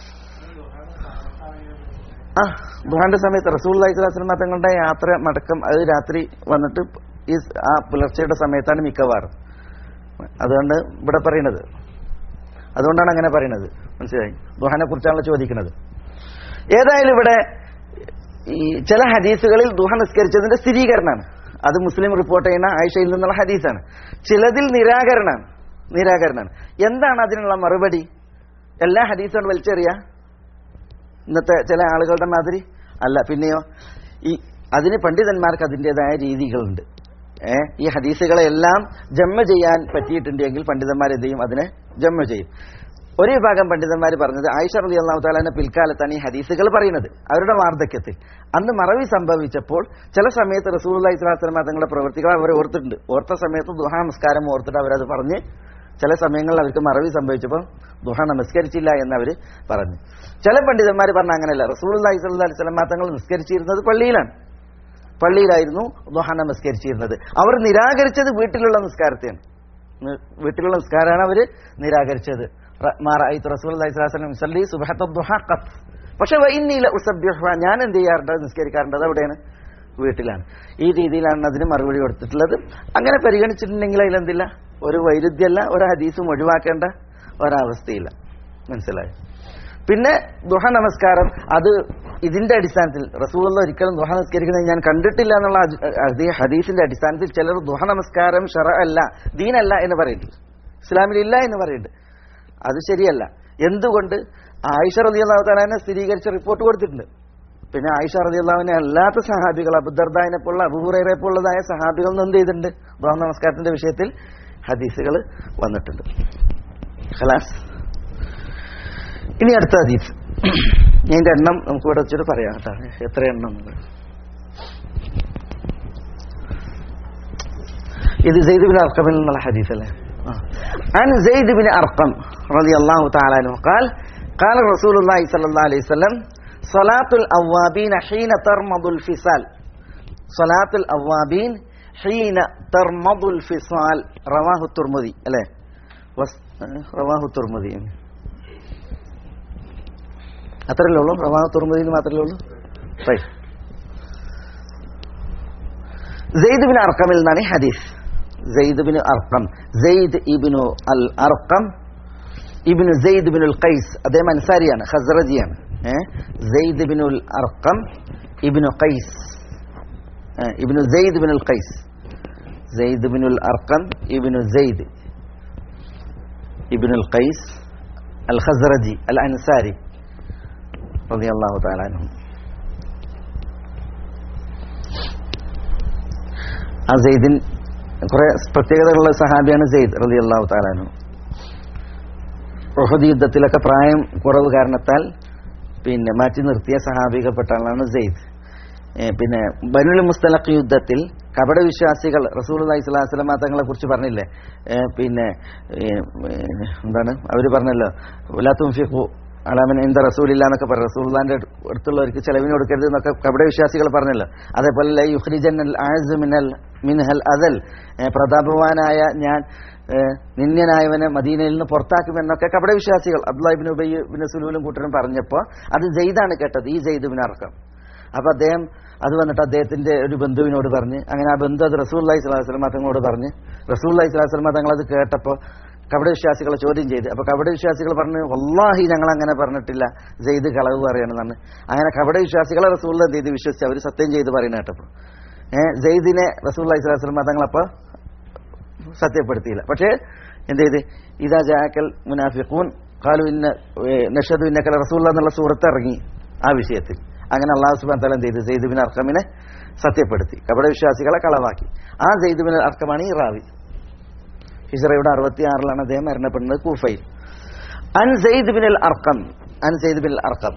ആ ദുഹാന്റെ സമയത്ത് റസൂൽ അലൈഹിസ്ലാം തങ്ങളുടെ യാത്ര മടക്കം അത് രാത്രി വന്നിട്ട് ഈ സ് ആ പുലർച്ചയുടെ സമയത്താണ് മിക്കവാറും അതുകൊണ്ട് ഇവിടെ പറയുന്നത് അതുകൊണ്ടാണ് അങ്ങനെ പറയുന്നത് മനസ്സിലായി ദുഹാനെ കുറിച്ചാണല്ലോ ചോദിക്കുന്നത് ഏതായാലും ഇവിടെ ഈ ചില ഹദീസുകളിൽ ദുഹ നിസ്കരിച്ചതിന്റെ സ്ഥിരീകരണമാണ് അത് മുസ്ലിം റിപ്പോർട്ട് ചെയ്യുന്ന ആയിഷയിൽ നിന്നുള്ള ഹദീസാണ് ചിലതിൽ നിരാകരണമാണ് നിരാകരണമാണ് എന്താണ് അതിനുള്ള മറുപടി എല്ലാ ഹദീസും വലിച്ചെറിയ ഇന്നത്തെ ചില ആളുകളുടെ മാതിരി അല്ല പിന്നെയോ ഈ അതിന് പണ്ഡിതന്മാർക്ക് അതിൻ്റെതായ രീതികളുണ്ട് ഏ ഈ ഹദീസുകളെല്ലാം ജമ്മ ചെയ്യാൻ പറ്റിയിട്ടുണ്ടെങ്കിൽ പണ്ഡിതന്മാർ എന്ത് ചെയ്യും അതിനെ ജമ്മ ചെയ്യും ഒരു വിഭാഗം പണ്ഡിതന്മാർ പറഞ്ഞത് ആയിഷ റലി അള്ളാഹു താലാന്റെ പിൽക്കാലത്താണ് ഈ ഹദീസുകൾ പറയുന്നത് അവരുടെ വാർദ്ധക്യത്തിൽ അന്ന് മറവി സംഭവിച്ചപ്പോൾ ചില സമയത്ത് റസൂൽ അലൈഹി സ്വലാസ്ലമ തങ്ങളുടെ പ്രവൃത്തികൾ അവർ ഓർത്തിട്ടുണ്ട് ഓർത്ത സമയത്ത് ദുഹാ നമസ്കാരം ഓർത്തിട്ട് അവരത് പറഞ്ഞ് ചില സമയങ്ങളിൽ അവർക്ക് മറവി സംഭവിച്ചപ്പോൾ ദുഹ നമസ്കരിച്ചില്ല എന്ന് അവർ പറഞ്ഞു ചില പണ്ഡിതന്മാർ പറഞ്ഞ അങ്ങനെയല്ല റസൂൽ അലൈഹി സ്വല്ലാ സ്വലമ തങ്ങൾ നിസ്കരിച്ചിരുന്നത് പള്ളിയിലാണ് പള്ളിയിലായിരുന്നു ദുഹ നമസ്കരിച്ചിരുന്നത് അവർ നിരാകരിച്ചത് വീട്ടിലുള്ള നിസ്കാരത്തെയാണ് നി- വീട്ടിലുള്ള നിസ്കാരമാണ് അവർ നിരാകരിച്ചത് പക്ഷെ ഞാൻ എന്ത് ചെയ്യാറുണ്ട് നിസ്കരിക്കാറുണ്ട് അത് എവിടെയാണ് വീട്ടിലാണ് ഈ രീതിയിലാണ് അതിന് മറുപടി കൊടുത്തിട്ടുള്ളത് അങ്ങനെ പരിഗണിച്ചിട്ടുണ്ടെങ്കിൽ അതിലെന്തില്ല ഒരു വൈരുദ്ധ്യമല്ല ഒരു ഹദീസും ഒഴിവാക്കേണ്ട ഒരവസ്ഥയില്ല മനസ്സിലായോ പിന്നെ ദുഹ നമസ്കാരം അത് ഇതിന്റെ അടിസ്ഥാനത്തിൽ റസൂലുള്ള ഒരിക്കലും ദുഹ നമസ്കരിക്കുന്നത് ഞാൻ കണ്ടിട്ടില്ല എന്നുള്ള അജ്- അതി- ഹദീസിന്റെ അടിസ്ഥാനത്തിൽ ചിലർ ദുഹ നമസ്കാരം ഷറ അല്ല ദീനല്ല എന്ന് പറയുന്നുണ്ട് ഇസ്ലാമിലില്ല എന്ന് പറയുന്നുണ്ട് അത് ശരിയല്ല എന്തുകൊണ്ട് ആയിഷ റലി അള്ളാഹു താലാനെ സ്ഥിരീകരിച്ച റിപ്പോർട്ട് കൊടുത്തിട്ടുണ്ട് പിന്നെ ആയിഷ റലി അള്ളാഹുവിനെ അല്ലാത്ത സഹാബികൾ അബുദർദാനെ പോലുള്ള അബുഹുറൈറെ പോലുള്ളതായ സഹാബികൾ എന്ത് ചെയ്തിട്ടുണ്ട് ദുഹ നമസ്കാരത്തിന്റെ വിഷയത്തിൽ ഹദീസുകൾ വന്നിട്ടുണ്ട് ഖലാസ് ഇനി അടുത്ത ഹദീസ് ഇതിന്റെ എണ്ണം നമുക്ക് ഇവിടെ വെച്ചിട്ട് പറയാം കേട്ടോ എത്ര എണ്ണം എന്നുള്ളത് ഇത് സെയ്ദ് ബിൻ അർക്കമിൽ നിന്നുള്ള ഹദീസ് അല്ലേ ആ. عن زيد بن أرقم رضي الله تعالى عنه قال قال رسول الله صلى الله عليه وسلم صلاة الأوابين حين ترمض الفصال صلاة الأوابين حين ترمض الفصال رواه الترمذي അല്ലേ വസ്- رواه الترمذي അത്രയല്ലേ ഉള്ളൂ റവാഹ് തുറമുദിന് മാത്രമേ ഉള്ളൂ Right. സെയ്ദ് ബിൻ അർക്കമിൽ നിന്നാണ് ഈ ഹദീസ് Zaid bin Arqam Zaid ibn al Arqam ibn Zaid ബിനുൽ ഖൈസ് അദ്ദേഹം അൻസാരിയാണ് ഖസ്റജിയാണ് ഏഹ് സെയ്ദ് ബിനുൽ അർക്കം ഇബിനു ഖൈസ് ഇബ്നു സെയ്ദ് ബിനുൽ ഖൈസ് സെയ്ദ് ബിനുൽ അർക്കം ഇബ്നു സെയ്ദ് ഇബ്നുൽ ഖൈസ് അൽ ഖസ്റജി അൽ അൻസാരി റളിയല്ലാഹു തആല അൻഹു ആ സെയ്ദിൻ കുറെ പ്രത്യേകതകളുള്ള സഹാബിയാണ് സെയ്ദ് റളിയല്ലാഹു തആല അൻഹു ഉഹദ് യുദ്ധത്തിലൊക്കെ പ്രായം കുറവ് കാരണത്താൽ പിന്നെ മാറ്റി നിർത്തിയ സഹാബികപ്പെട്ട ആളാണ് സെയ്ദ് ഏ, പിന്നെ ബനുൽ മുസ്തലഖ് യുദ്ധത്തിൽ കപട വിശ്വാസികൾ റസൂൽ അലൈഹി സ്വലാസ്ലമ തങ്ങളെ കുറിച്ച് പറഞ്ഞില്ലേ ഏ, പിന്നെ ഏ, ഏ, എന്താണ് അവര് പറഞ്ഞല്ലോ ഉലാത്തുംഫിഖു അലാമൻ എന്ത റസൂലില്ല എന്നൊക്കെ പറഞ്ഞു റസൂൽദാന്റെ അടുത്തുള്ളവർക്ക് ചെലവിന് കൊടുക്കരുത് എന്നൊക്കെ കപട വിശ്വാസികൾ പറഞ്ഞല്ലോ അതേപോലെ ലൈ യുഖ്രിജന്നൽ ആസ് മിനൽ മിൻഹൽ അദൽ ഏ, പ്രതാപവാനായ ഞാൻ ഏ, നിന്ദ്യനായവനെ മദീനയിൽ നിന്ന് പുറത്താക്കുമെന്നൊക്കെ കപട വിശ്വാസികൾ അബ്ദുല്ലാഹിബിൻ ഉബൈ ബിൻ സുലൂലും കൂട്ടരും പറഞ്ഞപ്പോൾ അത് ജെയ്ദാണ് കേട്ടത് ഈ ജെയ്ദ് ബിൻ അർക്കം അപ്പൊ അദ്ദേഹം അത് വന്നിട്ട് അദ്ദേഹത്തിന്റെ ഒരു ബന്ധുവിനോട് പറഞ്ഞ് അങ്ങനെ ആ ബന്ധു അത് റസൂൽ അലൈഹി സ്വലാഹു വസ്ലമ തങ്ങളോട് പറഞ്ഞ് റസൂൽ അലൈഹി സ്വലാഹു വസ്ലമ തങ്ങൾ അത് കേട്ടപ്പോൾ കപട വിശ്വാസികളെ ചോദ്യം ചെയ്ത് അപ്പൊ കപട വിശ്വാസികൾ പറഞ്ഞു വല്ലാഹി ഞങ്ങൾ അങ്ങനെ പറഞ്ഞിട്ടില്ല ജെയ്ദ് കളവ് പറയണമെന്നാണ് അങ്ങനെ കപട വിശ്വാസികളെ റസൂൽ എന്ത് ചെയ്ത് വിശ്വസിച്ച് അവർ സത്യം ചെയ്ത് പറയുന്ന കേട്ടപ്പോൾ ഏഹ് ജെയ്ദിനെ റസൂൽ അലൈഹി സ്വലാഹു വസ്ലമ തങ്ങളപ്പോൾ സത്യപ്പെടുത്തിയില്ല പക്ഷേ എന്ത് ചെയ്ത് ഇതാ ജാക്കൽ മുനാഫിഖൂൻ കാലു ഇന്ന നഷദു ഇന്നക്കല റസൂൽ എന്നുള്ള സൂറത്ത് ഇറങ്ങി ആ വിഷയത്തിൽ അങ്ങനെ അള്ളാഹു സുബാൻ തലം ചെയ്ത് സെയ്ദുബിൻ അർക്കമിനെ സത്യപ്പെടുത്തി കപട വിശ്വാസികളെ കളവാക്കി ആ സെയ്ദുബിൻ അർക്കമാണ് ഈ റാവി ഹിജറയുടെ അറുപത്തി ആറിലാണ് അദ്ദേഹം മരണപ്പെടുന്നത് കൂഫയിൽ അൻ സെയ്ദ് ബിൻ അൽ അർക്കം അൻ സെയ്ദ് ബിൻ അൽ അർക്കം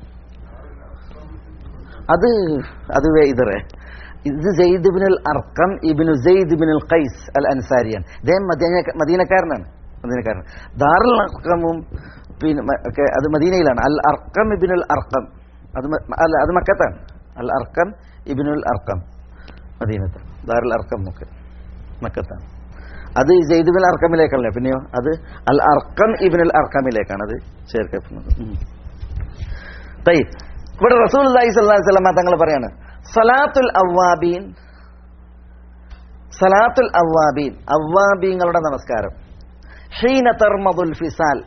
അത് അത് ഇതറേ ഇത് Zaid bin al Arqam ibn Zaid bin al Qais al അൻസാരിയാണ് അദ്ദേഹം മദീന- മദീനക്കാരനാണ് മദീനക്കാരൻ ദാറുൽ അർക്കമും പിന്നെ മ- ഒക്കെ അത് മദീനയിലാണ് അൽ അർക്കം ഇബിൻ അൽ അർക്കം അത് മ- അല്ല അത് മക്കത്താണ് അൽ അർക്കം ഇബിനുൽ അർക്കം മദീനത്ത് ദാറുൽ അർക്കം ഒക്കെ മക്കത്താണ് അത് ഈ സെയ്ദ് ബിൻ അർക്കമിലേക്കല്ലേ പിന്നെയോ അത് അൽ അർക്കം ഇബിനുൽ അർക്കമിലേക്കാണ് അത് ചേർക്കപ്പെടുന്നത് ഉം. തയ്യ്. ഇവിടെ റസൂൽ അലൈഹി സ്വല്ലല്ലാഹു അലൈഹി വസല്ലം തങ്ങൾ പറയാണ് സലാത്തുൽ അവ്വാബീൻ സലാത്തുൽ അവ്വാബീൻ അവ്വാബീങ്ങളുടെ നമസ്കാരം ഹീന തർമദുൽ ഫിസാൽ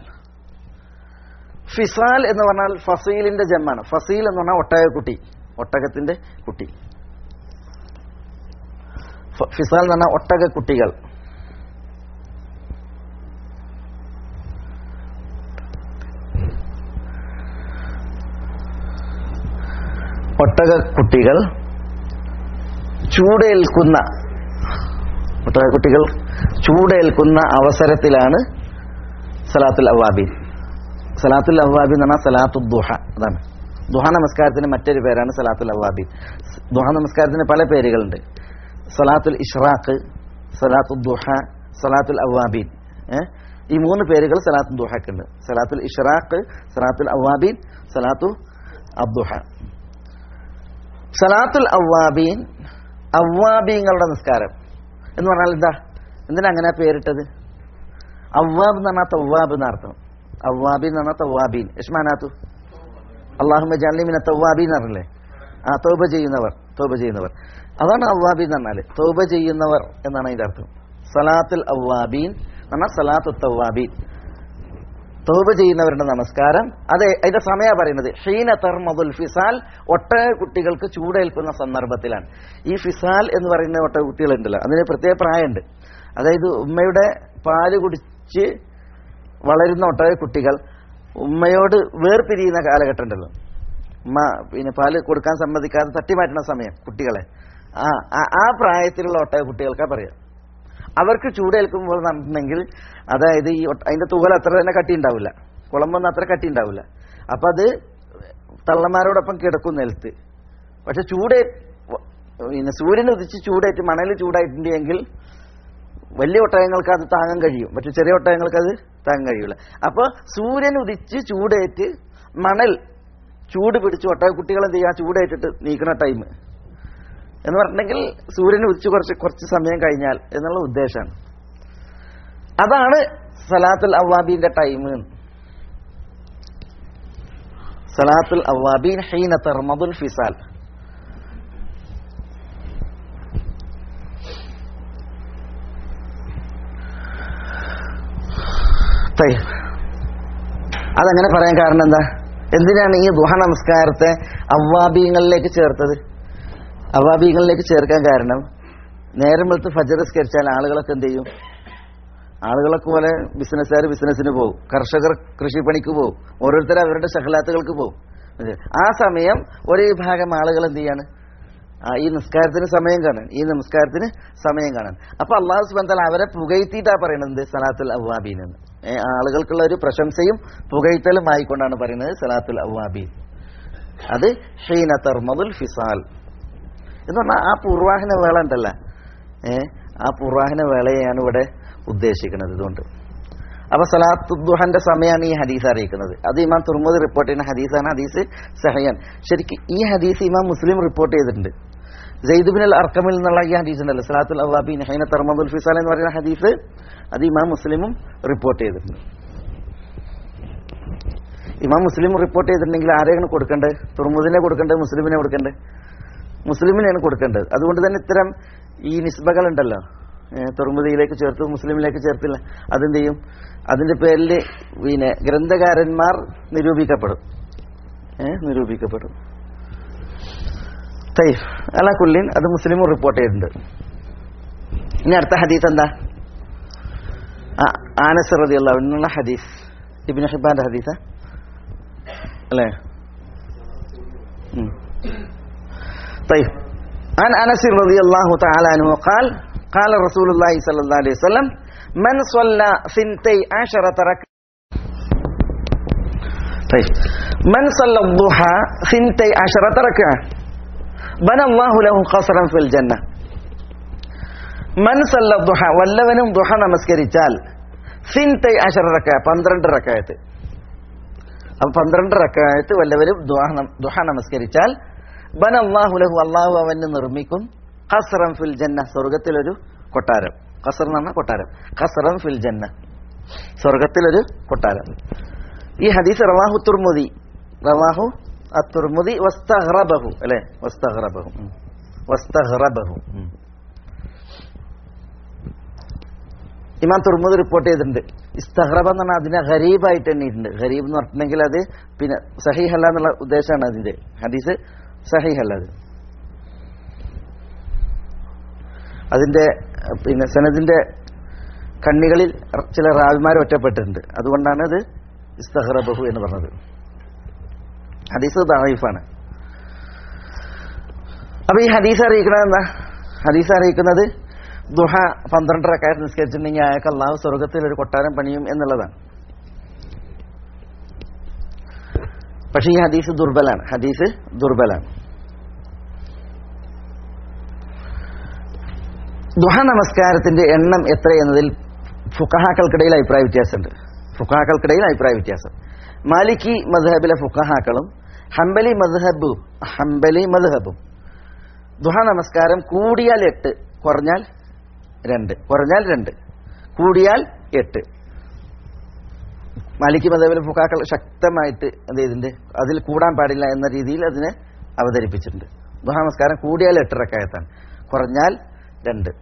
ഫിസാൽ എന്ന് പറഞ്ഞാൽ ഫസീലിന്റെ ജമ്മാണ് ഫസീൽ എന്ന് പറഞ്ഞാൽ ഒട്ടകക്കുട്ടി ഒട്ടകത്തിന്റെ കുട്ടി ഫ- ഫിസാൽ എന്ന് പറഞ്ഞാൽ ഒട്ടകക്കുട്ടികൾ ഒട്ടകക്കുട്ടികൾ ചൂടേൽക്കുന്ന ഒട്ടകക്കുട്ടികൾ ചൂടേൽക്കുന്ന അവസരത്തിലാണ് സലാത്തുൽ അവ്വാബീൻ സലാത്തുൽ അവ്വാബി എന്ന് പറഞ്ഞാൽ സലാത്തു ദുഹ അതാണ് ദുഹ നമസ്കാരത്തിന് മറ്റൊരു പേരാണ് സലാത്തുൽ അവ്വാബി ദുഹ നമസ്കാരത്തിന് പല പേരുകളുണ്ട് സലാത്തുൽ ഇഷ്റാഖ് സലാത്തു ദുഹ സലാത്തുൽ അവ്വാബീൻ ഏ? ഈ മൂന്ന് പേരുകൾ സലാത്തു ദുഹക്കുണ്ട് സലാത്തുൽ ഇഷ്റാഖ് സലാത്തുൽ അവ്വാബീൻ സലാത്തു അബ്ദുഹ സലാത്തുൽ അവ്വാബീൻ അവ്വാബീങ്ങളുടെ നിസ്കാരം എന്ന് പറഞ്ഞാൽ എന്താ എന്തിനാ അങ്ങനെ പേരിട്ടത് അവ്വാബ് എന്ന് പറഞ്ഞാൽ തവ്വാബ് എന്നർത്ഥം അവ്വാബി എന്ന് പറഞ്ഞാൽ തവ്വാബീൻ യഷ്മാനാത്തു അള്ളാഹുമ ജാലിമിന തവ്വാബി എന്ന് പറഞ്ഞില്ലേ ആ തോബ ചെയ്യുന്നവർ തോബ ചെയ്യുന്നവർ അതാണ് അവ്വാബി എന്ന് പറഞ്ഞാല് തോബ ചെയ്യുന്നവർ എന്നാണ് അതിന്റെ അർത്ഥം സലാത്തുൽ അവ്വാബീൻ എന്ന് പറഞ്ഞാൽ സലാത്തു തവ്വാബീൻ തോബ ചെയ്യുന്നവരുടെ നമസ്കാരം അതെ അതിന്റെ സമയ പറയുന്നത് ഷീന തർമദുൽ ഫിസാൽ ഒട്ടക കുട്ടികൾക്ക് ചൂടേൽക്കുന്ന സന്ദർഭത്തിലാണ് ഈ ഫിസാൽ എന്ന് പറയുന്ന ഒട്ടക കുട്ടികളുണ്ടല്ലോ അതിന് പ്രത്യേക പ്രായമുണ്ട് അതായത് ഉമ്മയുടെ പാല് കുടിച്ച് വളരുന്ന ഒട്ടക കുട്ടികൾ ഉമ്മയോട് വേർപിരിയുന്ന കാലഘട്ടം ഉണ്ടല്ലോ ഉമ്മ പിന്നെ പാല് കൊടുക്കാൻ സമ്മതിക്കാതെ തട്ടിമാറ്റുന്ന സമയം കുട്ടികളെ ആ ആ- ആ പ്രായത്തിലുള്ള ഒട്ടക കുട്ടികൾക്കാ പറയാം അവർക്ക് ചൂടേൽക്കുമ്പോൾ നടന്നിട്ടുണ്ടെങ്കിൽ അതായത് ഈ ഒട്ട- അതിന്റെ തുകൽ അത്ര തന്നെ കട്ടി ഉണ്ടാവില്ല കുളമ്പൊന്നും അത്ര കട്ടി ഉണ്ടാവില്ല അപ്പൊ അത് തള്ളന്മാരോടൊപ്പം കിടക്കും നിലത്ത് പക്ഷെ ചൂടേ പിന്നെ സൂര്യൻ ഉദിച്ച് ചൂടേറ്റ് മണൽ ചൂടായിട്ടുണ്ടെങ്കിൽ വലിയ ഒട്ടകങ്ങൾക്ക് അത് താങ്ങാൻ കഴിയും പക്ഷെ ചെറിയ ഒട്ടകങ്ങൾക്ക് അത് താങ്ങാൻ കഴിയില്ല അപ്പൊ സൂര്യൻ ഉദിച്ച് ചൂടേറ്റ് മണൽ ചൂട് പിടിച്ച് ഒട്ടക കുട്ടികൾ എന്ത് ചെയ്യുക ചൂടേറ്റിട്ട് നീക്കുന്ന ടൈം എന്ന് പറഞ്ഞിട്ടുണ്ടെങ്കിൽ സൂര്യൻ ഉദിച്ച് കുറച്ച് കുറച്ച് സമയം കഴിഞ്ഞാൽ എന്നുള്ള ഉദ്ദേശമാണ് അതാണ് സലാത്തുൽ അവ്വാബീന്റെ ടൈം സലാത്തുൽ അവ്വാബീൻ ഹീന തർമദുൽ ഫിസാൽ തയ്യ്. അതങ്ങനെ പറയാൻ കാരണം എന്താ എന്തിനാണ് ഈ ദുഹ നമസ്കാരത്തെ അവ്വാബീങ്ങളിലേക്ക് ചേർത്തത് അവാബികളിലേക്ക് ചേർക്കാൻ കാരണം നേരം വെളുത്ത് ഫജറസ്കരിച്ചാൽ ആളുകളൊക്കെ എന്ത് ചെയ്യും ആളുകളൊക്കെ പോലെ ബിസിനസ്സുകാർ ബിസിനസ്സിന് പോകും കർഷകർ കൃഷിപ്പണിക്ക് പോകും ഓരോരുത്തർ അവരുടെ സഹലാത്തുകൾക്ക് പോകും ആ സമയം ഒരു വിഭാഗം ആളുകൾ എന്ത് ചെയ്യാണ് ആ, ഈ നിസ്കാരത്തിന് സമയം കാണാൻ ഈ നമസ്കാരത്തിന് സമയം കാണാൻ അപ്പൊ അള്ളാഹു സുബന്താൽ അവരെ പുകഴ്ത്തിയിട്ടാ പറയണത് സലാത്തുൽ അവ്വാബീൻ എന്ന് ഏ, ആളുകൾക്കുള്ള ഒരു പ്രശംസയും പുകഴ്ത്തലും ആയിക്കൊണ്ടാണ് പറയുന്നത് സലാത്തുൽ അവ്വാബീൻ അത് ഷീന തർമദുൽ ഫിസാൽ എന്ന് പറഞ്ഞാൽ ആ പൂർവാഹന വേള ഉണ്ടല്ല ഏ ആ പൂർവാഹന വേളയെയാണ് ഇവിടെ ഉദ്ദേശിക്കുന്നത് ഇതുകൊണ്ട് അപ്പൊ സലാത്തു ദുഹന്റെ സമയമാണ് ഈ ഹദീസ് അറിയിക്കുന്നത് അത് ഇമാം തുർമുദ് റിപ്പോർട്ട് ചെയ്യുന്ന ഹദീസാണ് ഹദീസ് സഹയാൻ ശരിക്കും ഈ ഹദീസ് ഇമാം മുസ്ലിം റിപ്പോർട്ട് ചെയ്തിട്ടുണ്ട് ജയ്ദുബിൻ അൽ അർക്കമിൽ നിന്നുള്ള ഈ ഹദീസ് ഉണ്ടല്ലോ സലാത്തുൽ അവാബിൻ ഹൈന തർമദുൽ ഫിസാൽ എന്ന് പറയുന്ന ഹദീസ് അത് ഇമാം മുസ്ലിമും റിപ്പോർട്ട് ചെയ്തിട്ടുണ്ട് ഇമാം മുസ്ലിം റിപ്പോർട്ട് ചെയ്തിട്ടുണ്ടെങ്കിൽ ആരെയാണ് കൊടുക്കേണ്ടത് തുർമുദിനെ കൊടുക്കേണ്ടത് മുസ്ലിമിനെ കൊടുക്കേണ്ടത് മുസ്ലിമിനെയാണ് കൊടുക്കേണ്ടത് അതുകൊണ്ട് തന്നെ ഇത്തരം ഈ നിസ്ബകൾ ഉണ്ടല്ലോ തുറമുദിയിലേക്ക് ചേർത്ത് മുസ്ലിമിലേക്ക് ചേർത്തില്ല അതെന്ത് ചെയ്യും അതിന്റെ പേരിൽ പിന്നെ ഗ്രന്ഥകാരന്മാർ നിരൂപിക്കപ്പെടും ഏ നിരൂപിക്കപ്പെടും തൈഫ് അല കുല്ലിൻ അത് മുസ്ലിമും റിപ്പോർട്ട് ചെയ്തിട്ടുണ്ട് ഇനി അടുത്ത ഹദീസ് എന്താ ആനസ് റതി അള്ള ഹദീസ് ഇബിൻ ഹിബാന്റെ ഹദീസ അല്ലേ ഉം. طيب عن انس رضي الله تعالى عنه قال قال رسول الله صلى الله عليه وسلم من صلى ثنتي عشرة ركعة طيب من صلى الضحى ثنتي عشرة ركعة بنى الله له قصرا في الجنة من صلى الضحى വല്ലവനും ദുഹ നമസ്കരിച്ചാൽ സിൻതൈ അഷറ റക്ക പന്ത്രണ്ട് റക്കായത്ത് അപ്പൊ പന്ത്രണ്ട് റക്കായത്ത് വല്ലവരും ദുഹ നം- ദുഹ നമസ്കരിച്ചാൽ ബൻ അള്ളാഹു ലഹു അള്ളാഹു അവന് നിർമ്മിക്കും ഖസ്റം ഫിൽ ജന്ന സ്വർഗത്തിലൊരു കൊട്ടാരം ഖസർ എന്ന് പറഞ്ഞാൽ കൊട്ടാരം ഖസ്റം ഫിൽ ജന്ന സ്വർഗത്തിലൊരു കൊട്ടാരം ഈ ഹദീസ് റവാഹു തുർമുദി റവാഹു അത്തുർമുദി വസ്തഹ്റബഹു അല്ലെ വസ്തഹ്റബഹു ഉം. വസ്തഹ്റബഹു ഉം. ഇമാം തുർമുദ് റിപ്പോർട്ട് ചെയ്തിട്ടുണ്ട് ഇസ്തഹ്റബ എന്ന് പറഞ്ഞാൽ അതിനെ ഗരീബായിട്ട് എണ്ണിയിട്ടുണ്ട് ഗരീബ് എന്ന് പറഞ്ഞിട്ടുണ്ടെങ്കിൽ അത് പിന്നെ സഹീഹല്ല എന്നുള്ള ഉദ്ദേശമാണ് അതിന്റെ ഹദീസ് സഹീഹല്ല അത് അതിന്റെ അഹ്, പിന്നെ സനദിന്റെ കണ്ണികളിൽ ചില റാവിമാർ ഒറ്റപ്പെട്ടിട്ടുണ്ട് അതുകൊണ്ടാണ് അത് ഇസ്തഹ്റബഹു എന്ന് പറഞ്ഞത് ഹദീസ് ദായിഫാണ് അപ്പൊ ഈ ഹദീസ് അറിയിക്കുന്നത് എന്താ ഹദീസ് അറിയിക്കുന്നത് ദുഹ പന്ത്രണ്ടരക്കായത്ത് നിസ്കരിച്ചിട്ടുണ്ടെങ്കിൽ അയാൾക്ക് അള്ളാഹു സ്വർഗത്തിൽ ഒരു കൊട്ടാരം പണിയും എന്നുള്ളതാണ് പക്ഷെ ഈ ഹദീസ് ദുർബലാണ് ഹദീസ് ദുർബലാണ് ദുഹ നമസ്കാരത്തിന്റെ എണ്ണം എത്ര എന്നതിൽ ഫുക്കഹാക്കൾക്കിടയിൽ അഭിപ്രായ വ്യത്യാസമുണ്ട് ഫുക്കഹാക്കൾക്കിടയിൽ അഭിപ്രായ വ്യത്യാസം മാലിക്കി മദ്ഹബിലെ ഫുക്കഹാക്കളും ഹംബലി മദ്ഹബും ഹംബലി മദ്ഹബും ദുഹ നമസ്കാരം കൂടിയാൽ എട്ട് കുറഞ്ഞാൽ രണ്ട് കുറഞ്ഞാൽ രണ്ട് കൂടിയാൽ എട്ട് മാലിക്കി മതബിലെ ഫുക്കാക്കൾ ശക്തമായിട്ട് എന്ത് ചെയ്തിട്ടുണ്ട് അതിൽ കൂടാൻ പാടില്ല എന്ന രീതിയിൽ അതിനെ അവതരിപ്പിച്ചിട്ടുണ്ട് ദുഹ നമസ്കാരം കൂടിയാൽ എട്ട് റക്കായത്താണ് കുറഞ്ഞാൽ രണ്ട്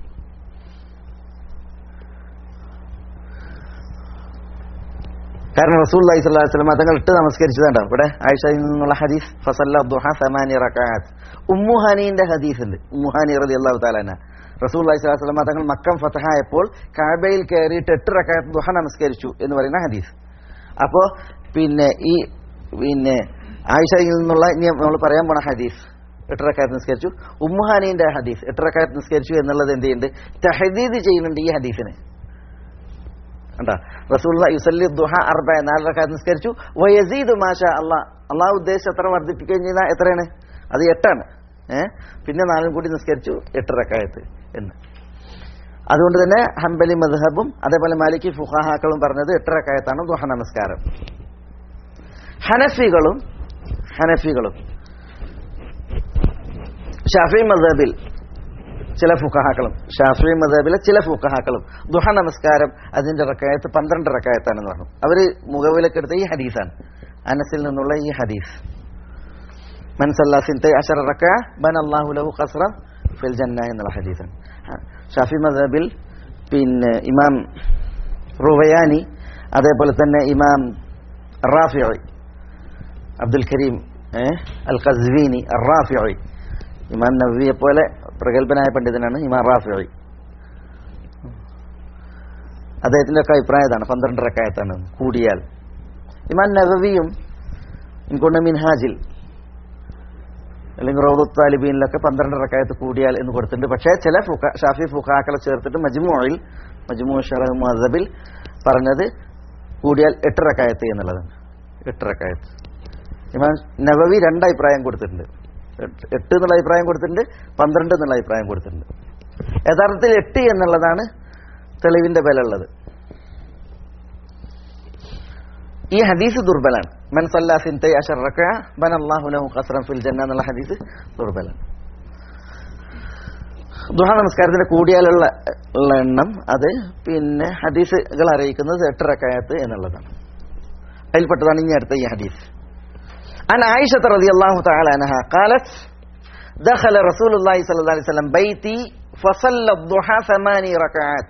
കാരണം റസൂൽ അലൈഹി സ്വലാഹു വസ്ലം തങ്ങൾ ഇട്ട് നമസ്കരിച്ചതുണ്ടാവും ഇവിടെ ആയിഷയിൽ നിന്നുള്ള ഹദീസ് ഫസല്ല ദുഹ സമാനി റക്കാത്ത് ഉമ്മുഹാനീന്റെ ഹദീസ് ഉണ്ട് ഉമ്മുഹാനി റതി അള്ളാഹു താലാന റസൂൽ അലൈഹി സ്വലാഹു വസ്ലം തങ്ങൾ മക്കം ഫതഹായപ്പോൾ കാബയിൽ കയറിയിട്ട് എട്ട് റക്കാത്ത് ദുഹ നമസ്കരിച്ചു എന്ന് പറയുന്ന ഹദീസ് അപ്പോ പിന്നെ ഈ പിന്നെ ആയിഷയിൽ നിന്നുള്ള ഇനി നമ്മൾ പറയാൻ പോണ ഹദീസ് എട്ട് റക്കാത്ത് നിസ്കരിച്ചു ഉമ്മുഹാനീന്റെ ഹദീസ് എട്ട് റക്കാത്ത് നിസ്കരിച്ചു എന്നുള്ളത് എന്ത് ചെയ്യുന്നുണ്ട് തഹദീദ് ചെയ്യുന്നുണ്ട് ഈ ഹദീസിന് കണ്ടാ റസൂൽ യുസല്ലി ദുഹ അർബ നാല് റക്കാത്ത് നിസ്കരിച്ചു വയസീദ് മാഷ അള്ളാഹ് അള്ളാഹ് ഉദ്ദേശിച്ച് എത്ര വർദ്ധിപ്പിക്കുകയും ചെയ്താൽ എത്രയാണ് അത് എട്ടാണ് ഏഹ് പിന്നെ നാലും കൂടി നിസ്കരിച്ചു എട്ട് റക്കായത്ത് എന്ന് അതുകൊണ്ട് തന്നെ ഹംബലി മദ്ഹബും അതേപോലെ മാലിക്കി ഫുഹാഹാക്കളും പറഞ്ഞത് എട്ട് റക്കായത്താണ് ദുഹ നമസ്കാരം ഹനഫികളും ഹനഫികളും ഷാഫി മദ്ഹബിൽ ചില ഫുക്കഹാക്കളും ഷാഫി മദബിലെ ചില ഫുക്കഹാക്കളും ദുഹ നമസ്കാരം അതിന്റെ റക്കായത്ത് പന്ത്രണ്ട് റക്കായത്താണെന്ന് പറഞ്ഞു അവര് മുഖവിലക്കെടുത്ത ഈ ഹദീസാണ് അനസിൽ നിന്നുള്ള ഈ ഹദീസ് മൻസല്ലാസിന്റെ അഷറ റക്ക ബൻ അള്ളാഹു ലഹു ഖസ്റ ഫിൽ ജന്ന എന്നുള്ള ഹദീസാണ് ആ, ഷാഫി മദബിൽ പിന്നെ ഇമാം റുവയാനി അതേപോലെ തന്നെ ഇമാം റാഫിഇ അബ്ദുൽ കരീം ഏ, അൽ ഖസ്വീനി റാഫിഇ ഇമാം നവവിയെ പോലെ പ്രഗത്ഭനായ പണ്ഡിതനാണ് ഇമാം റാഫി അദ്ദേഹത്തിന്റെ ഒക്കെ അഭിപ്രായം ഇതാണ് പന്ത്രണ്ട് റക്കായത്താണ് കൂടിയാൽ ഇമാം നവവിയും എനിക്കൊണ്ട് മിൻഹാജിൽ അല്ലെങ്കിൽ റോദു താലിബീനിലൊക്കെ പന്ത്രണ്ട് റക്കായത്ത് കൂടിയാൽ എന്ന് കൊടുത്തിട്ടുണ്ട് പക്ഷേ ചില ഫുഖ ഷാഫി ഫുഖാക്കളെ ചേർത്തിട്ട് മജ്മുയിൽ മജ്മു ഷറഹ് മദബിൽ പറഞ്ഞത് കൂടിയാൽ എട്ട് റക്കായത്ത് എന്നുള്ളതാണ് എട്ട് റക്കായത്ത് ഇമാം നവവി രണ്ട് അഭിപ്രായം കൊടുത്തിട്ടുണ്ട് എട്ട് എട്ട് എന്നുള്ള അഭിപ്രായം കൊടുത്തിട്ടുണ്ട് പന്ത്രണ്ട് എന്നുള്ള അഭിപ്രായം കൊടുത്തിട്ടുണ്ട് യഥാർത്ഥത്തിൽ എട്ട് എന്നുള്ളതാണ് തെളിവിന്റെ ബലമുള്ളത് ഈ ഹദീസ് ദുർബലാണ് മൻ സല്ലാ സിൻതൈ അശർ റക്അ ബന അല്ലാഹു ലഹു ഖസ്റൻ ഫിൽ ജന്ന എന്നുള്ള ഹദീസ് ദുർബലാണ് ദുഹ നമസ്കാരത്തിന്റെ കൂടിയാലുള്ള ഉള്ള എണ്ണം അത് പിന്നെ ഹദീസുകൾ അറിയിക്കുന്നത് എട്ട് റക്കായത്ത് എന്നുള്ളതാണ് അതിൽപ്പെട്ടതാണ് ഇനി അടുത്ത ഈ ഹദീസ് عن عائشة رضي الله تعالى عنها قالت دخل رسول الله صلى الله عليه وسلم بيتي فصلى الضحى ثماني ركعات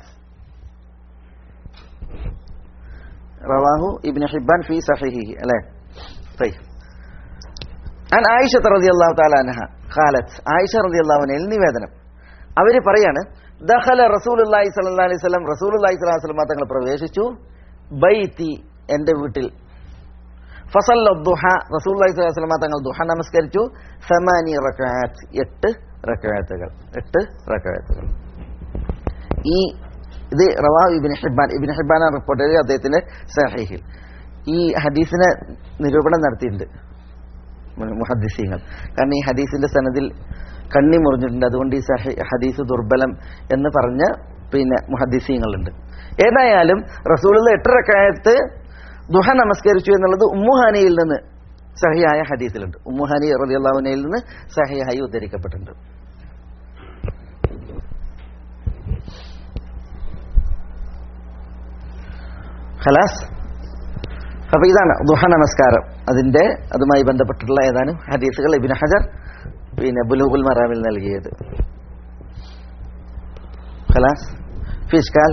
رواه ابن حبان في صحيحه لا طيب عن عائشة رضي الله تعالى عنها قالت عائشة رضي الله عنها നിവേദനം അവർ പറയാണ് ദഖല റസൂലുള്ളാഹി സ്വല്ലല്ലാഹി അലൈഹി വസല്ലം റസൂലുള്ളാഹി സ്വല്ലല്ലാഹി അലൈഹി വസല്ലം തങ്ങൾ പ്രവേശിച്ചു ബൈത്തി എൻ്റെ വീട്ടിൽ ഫസല്ല ദുഹ റസൂലുള്ളാഹി സ്വല്ലല്ലാഹി അലൈഹി വസല്ലം തങ്ങൾ ദുഹ നമസ്കരിച്ചു സമാനി റകഅത്ത് എട്ട് റകഅത്തുകൾ എട്ട് റകഅത്തുകൾ ഈ ഇത് റവാ ibn Hibban ibn Hibban report ചെയ്ത് അദ്ദേഹത്തിന്റെ സഹീഹിൽ ഈ ഹദീസിനെ നിരൂപണം നടത്തിയിട്ടുണ്ട് മുഹദ്ദിസീങ്ങൾ കാരണം ഈ ഹദീസിന്റെ സനദിൽ കണ്ണി മുറിഞ്ഞിട്ടുണ്ട് അതുകൊണ്ട് ഈ സഹി ഹദീസ് ദുർബലം എന്ന് പറഞ്ഞ പിന്നെ മുഹദ്ദിസീങ്ങളുണ്ട് ഏതായാലും റസൂലുള്ള എട്ടരക്കാലത്ത് ദുഹ നമസ്കരിച്ചു എന്നുള്ളത് ഉമ്മുഹാനിയിൽ നിന്ന് സഹിയായ ഹദീസിലുണ്ട് ഉമ്മുഹാനി റലിയുള്ളവനയിൽ നിന്ന് സഹിയായി ഉദ്ധരിക്കപ്പെട്ടിട്ടുണ്ട് ഖലാസ് അപ്പൊ ഇതാണ് ദുഹ നമസ്കാരം അതിന്റെ അതുമായി ബന്ധപ്പെട്ടിട്ടുള്ള ഏതാനും ഹദീസുകൾ ഇബിൻ ഹജർ പിന്നെ ബുലൂബുൽ മറാമിൽ നൽകിയത് ഖലാസ് ഫിഷ്കാൽ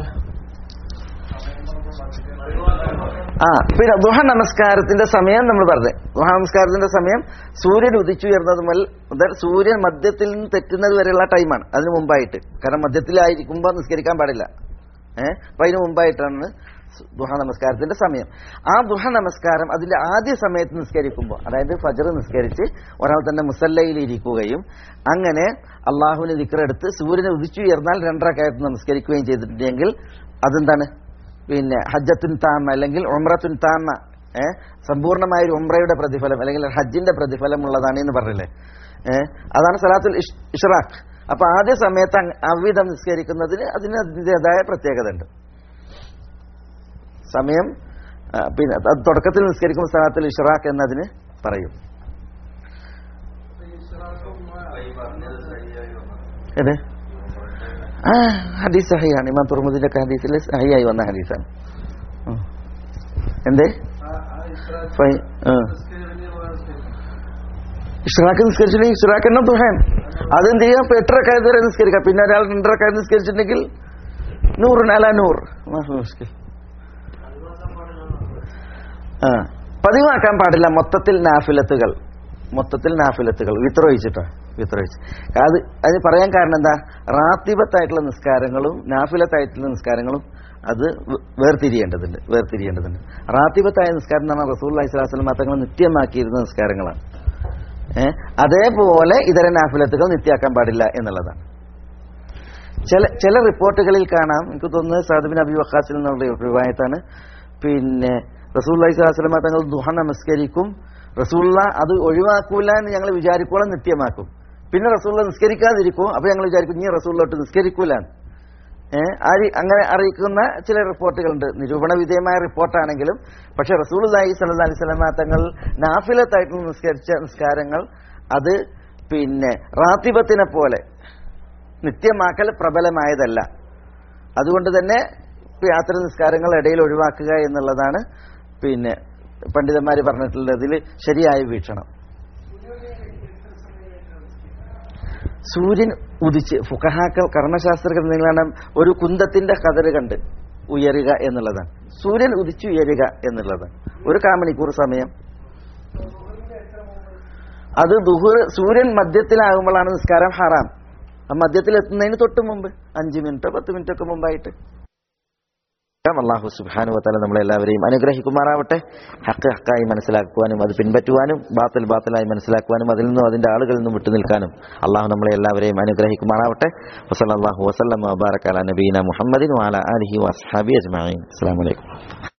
ആ പിന്നെ ദുഹ നമസ്കാരത്തിന്റെ സമയം നമ്മൾ പറഞ്ഞു ദുഹ നമസ്കാരത്തിന്റെ സമയം സൂര്യൻ ഉദിച്ചുയർന്നത് മുതൽ സൂര്യൻ മധ്യത്തിൽ നിന്ന് തെറ്റുന്നത് വരെയുള്ള ടൈമാണ് അതിന് മുമ്പായിട്ട് കാരണം മധ്യത്തിലായിരിക്കുമ്പോൾ നിസ്കരിക്കാൻ പാടില്ല ഏഹ് അപ്പൊ അതിന് മുമ്പായിട്ടാണ് ദുഹ നമസ്കാരത്തിന്റെ സമയം ആ ദുഹ നമസ്കാരം അതിന്റെ ആദ്യ സമയത്ത് നിസ്കരിക്കുമ്പോൾ അതായത് ഫജർ നിസ്കരിച്ച് ഒരാൾ തന്നെ മുസല്ലയിൽ ഇരിക്കുകയും അങ്ങനെ അള്ളാഹുവിന് ദിക്കറെടുത്ത് സൂര്യനെ ഉദിച്ചുയർന്നാൽ രണ്ടരക്കായത്ത് നമസ്കരിക്കുകയും ചെയ്തിട്ടുണ്ടെങ്കിൽ അതെന്താണ് പിന്നെ ഹജ്ജത്തുൻ താമ അല്ലെങ്കിൽ ഉമ്രത്തുൻ താമ ഏഹ് സമ്പൂർണ്ണമായ ഒരു ഉമ്രയുടെ പ്രതിഫലം അല്ലെങ്കിൽ ഹജ്ജിന്റെ പ്രതിഫലം ഉള്ളതാണ് എന്ന് പറഞ്ഞില്ലേ ഏഹ് അതാണ് സലാത്തുൽ ഇഷ്റാഖ് അപ്പൊ ആദ്യ സമയത്ത് അവിധം നിസ്കരിക്കുന്നതിന് അതിന് അതിൻ്റെതായ പ്രത്യേകത ഉണ്ട് സമയം പിന്നെ അത് തുടക്കത്തിൽ നിസ്കരിക്കുമ്പോൾ സലാത്തുൽ ഇഷ്റാഖ് എന്നതിന് പറയും ഏത് ആ ഹദീസ് സഹിയാണ് ഇമാം തുറമുദിന്റെ ഒക്കെ ഹദീസിൽ സഹിയായി വന്ന ഹദീസാണ് എന്തേ ഇഷ്റാഖ് നിസ്കരിച്ചിട്ടുണ്ടെങ്കിൽ ഇഷ്റാഖ് എന്നെ ദുഹാൻ അതെന്ത് ചെയ്യാം ഇപ്പൊ എട്ടരക്കായ വരെ നിസ്കരിക്കാം പിന്നെ ഒരാൾ രണ്ടരക്കായ നിസ്കരിച്ചിട്ടുണ്ടെങ്കിൽ നൂറ് അല നൂറ് മുസ്കിൽ ആ പതിവാക്കാൻ പാടില്ല മൊത്തത്തിൽ നാഫിലത്തുകൾ മൊത്തത്തിൽ നാഫിലത്തുകൾ വിത്രൊഴിച്ചിട്ടോ വിത്രൊഴിച്ച് അത് അതിന് പറയാൻ കാരണം എന്താ റാത്തിബത്തായിട്ടുള്ള നിസ്കാരങ്ങളും നാഫിലത്തായിട്ടുള്ള നിസ്കാരങ്ങളും അത് വേർതിരിയേണ്ടതുണ്ട് വേർതിരിയേണ്ടതുണ്ട് റാത്തിബത്തായ നിസ്കാരം എന്ന് പറഞ്ഞാൽ റസൂൽ അലൈഹി സ്വലാസ്ലം തങ്ങൾ നിത്യമാക്കിയിരുന്ന നിസ്കാരങ്ങളാണ് ഏഹ് അതേപോലെ ഇതര നാഫിലത്തുകൾ നിത്യാക്കാൻ പാടില്ല എന്നുള്ളതാണ് ചില ചില റിപ്പോർട്ടുകളിൽ കാണാം എനിക്ക് തോന്നുന്നത് സാദബിൻ അബി വക്കാസിൽ നിന്നുള്ള റിവായത്താണ് പിന്നെ റസൂൽ അലൈഹി സ്വലാസ്ലമ തങ്ങൾ ദുഹ നമസ്കരിക്കും റസൂള്ള അത് ഒഴിവാക്കൂല എന്ന് ഞങ്ങൾ വിചാരിക്കോളം നിത്യമാക്കും പിന്നെ റസൂള്ള നിസ്കരിക്കാതിരിക്കും അപ്പൊ ഞങ്ങൾ വിചാരിക്കും ഇനി റസൂള്ളോട്ട് നിസ്കരിക്കൂല ഏഹ് ആര് അങ്ങനെ അറിയിക്കുന്ന ചില റിപ്പോർട്ടുകളുണ്ട് നിരൂപണ വിധേയമായ റിപ്പോർട്ടാണെങ്കിലും പക്ഷെ റസൂൽ അലൈഹി സല്ലാ അലൈഹി സ്വലമ തങ്ങൾ നാഫിലത്തായിട്ട് നിസ്കരിച്ച നിസ്കാരങ്ങൾ അത് പിന്നെ റാത്തിബത്തിനെ പോലെ നിത്യമാക്കൽ പ്രബലമായതല്ല അതുകൊണ്ട് തന്നെ യാത്ര നിസ്കാരങ്ങൾ ഇടയിൽ ഒഴിവാക്കുക എന്നുള്ളതാണ് പിന്നെ പണ്ഡിതന്മാർ പറഞ്ഞിട്ടുള്ളതിൽ ശരിയായ വീക്ഷണം സൂര്യൻ ഉദിച്ച് ഫുഖഹാക്കൾ കർമ്മശാസ്ത്ര ഗ്രന്ഥങ്ങളാണ് ഒരു കുന്തത്തിന്റെ കതറ് കണ്ട് ഉയരുക എന്നുള്ളതാണ് സൂര്യൻ ഉദിച്ചുയരുക എന്നുള്ളതാണ് ഒരു കാമണിക്കൂർ സമയം അത് ദുഹുർ സൂര്യൻ മധ്യത്തിലാകുമ്പോഴാണ് നിസ്കാരം ഹറാം ആ മധ്യത്തിൽ എത്തുന്നതിന് തൊട്ട് മുമ്പ് അഞ്ച് മിനിറ്റോ പത്ത് മിനിറ്റോ ഒക്കെ മുമ്പായിട്ട് അള്ളാഹു സുബാനു വത്താല നമ്മളെല്ലാവരെയും അനുഗ്രഹിക്കുമാറാവട്ടെ ഹക്ക് ഹക്കായി മനസ്സിലാക്കുവാനും അത് പിൻപറ്റുവാനും ബാത്തൽ ബാത്തലായി മനസ്സിലാക്കുവാനും അതിൽ നിന്നും അതിന്റെ ആളുകളിൽ നിന്നും വിട്ടുനിൽക്കാനും അള്ളാഹു നമ്മളെ എല്ലാവരെയും അനുഗ്രഹിക്കുമാറാവട്ടെ വസല്ലാഹു വസ്ലം വബാറക്കാല നബീന മുഹമ്മദിൻ വാല അലഹി വസ്ഹാബി അജ്മാൻ അസ്സാം വലൈക്കും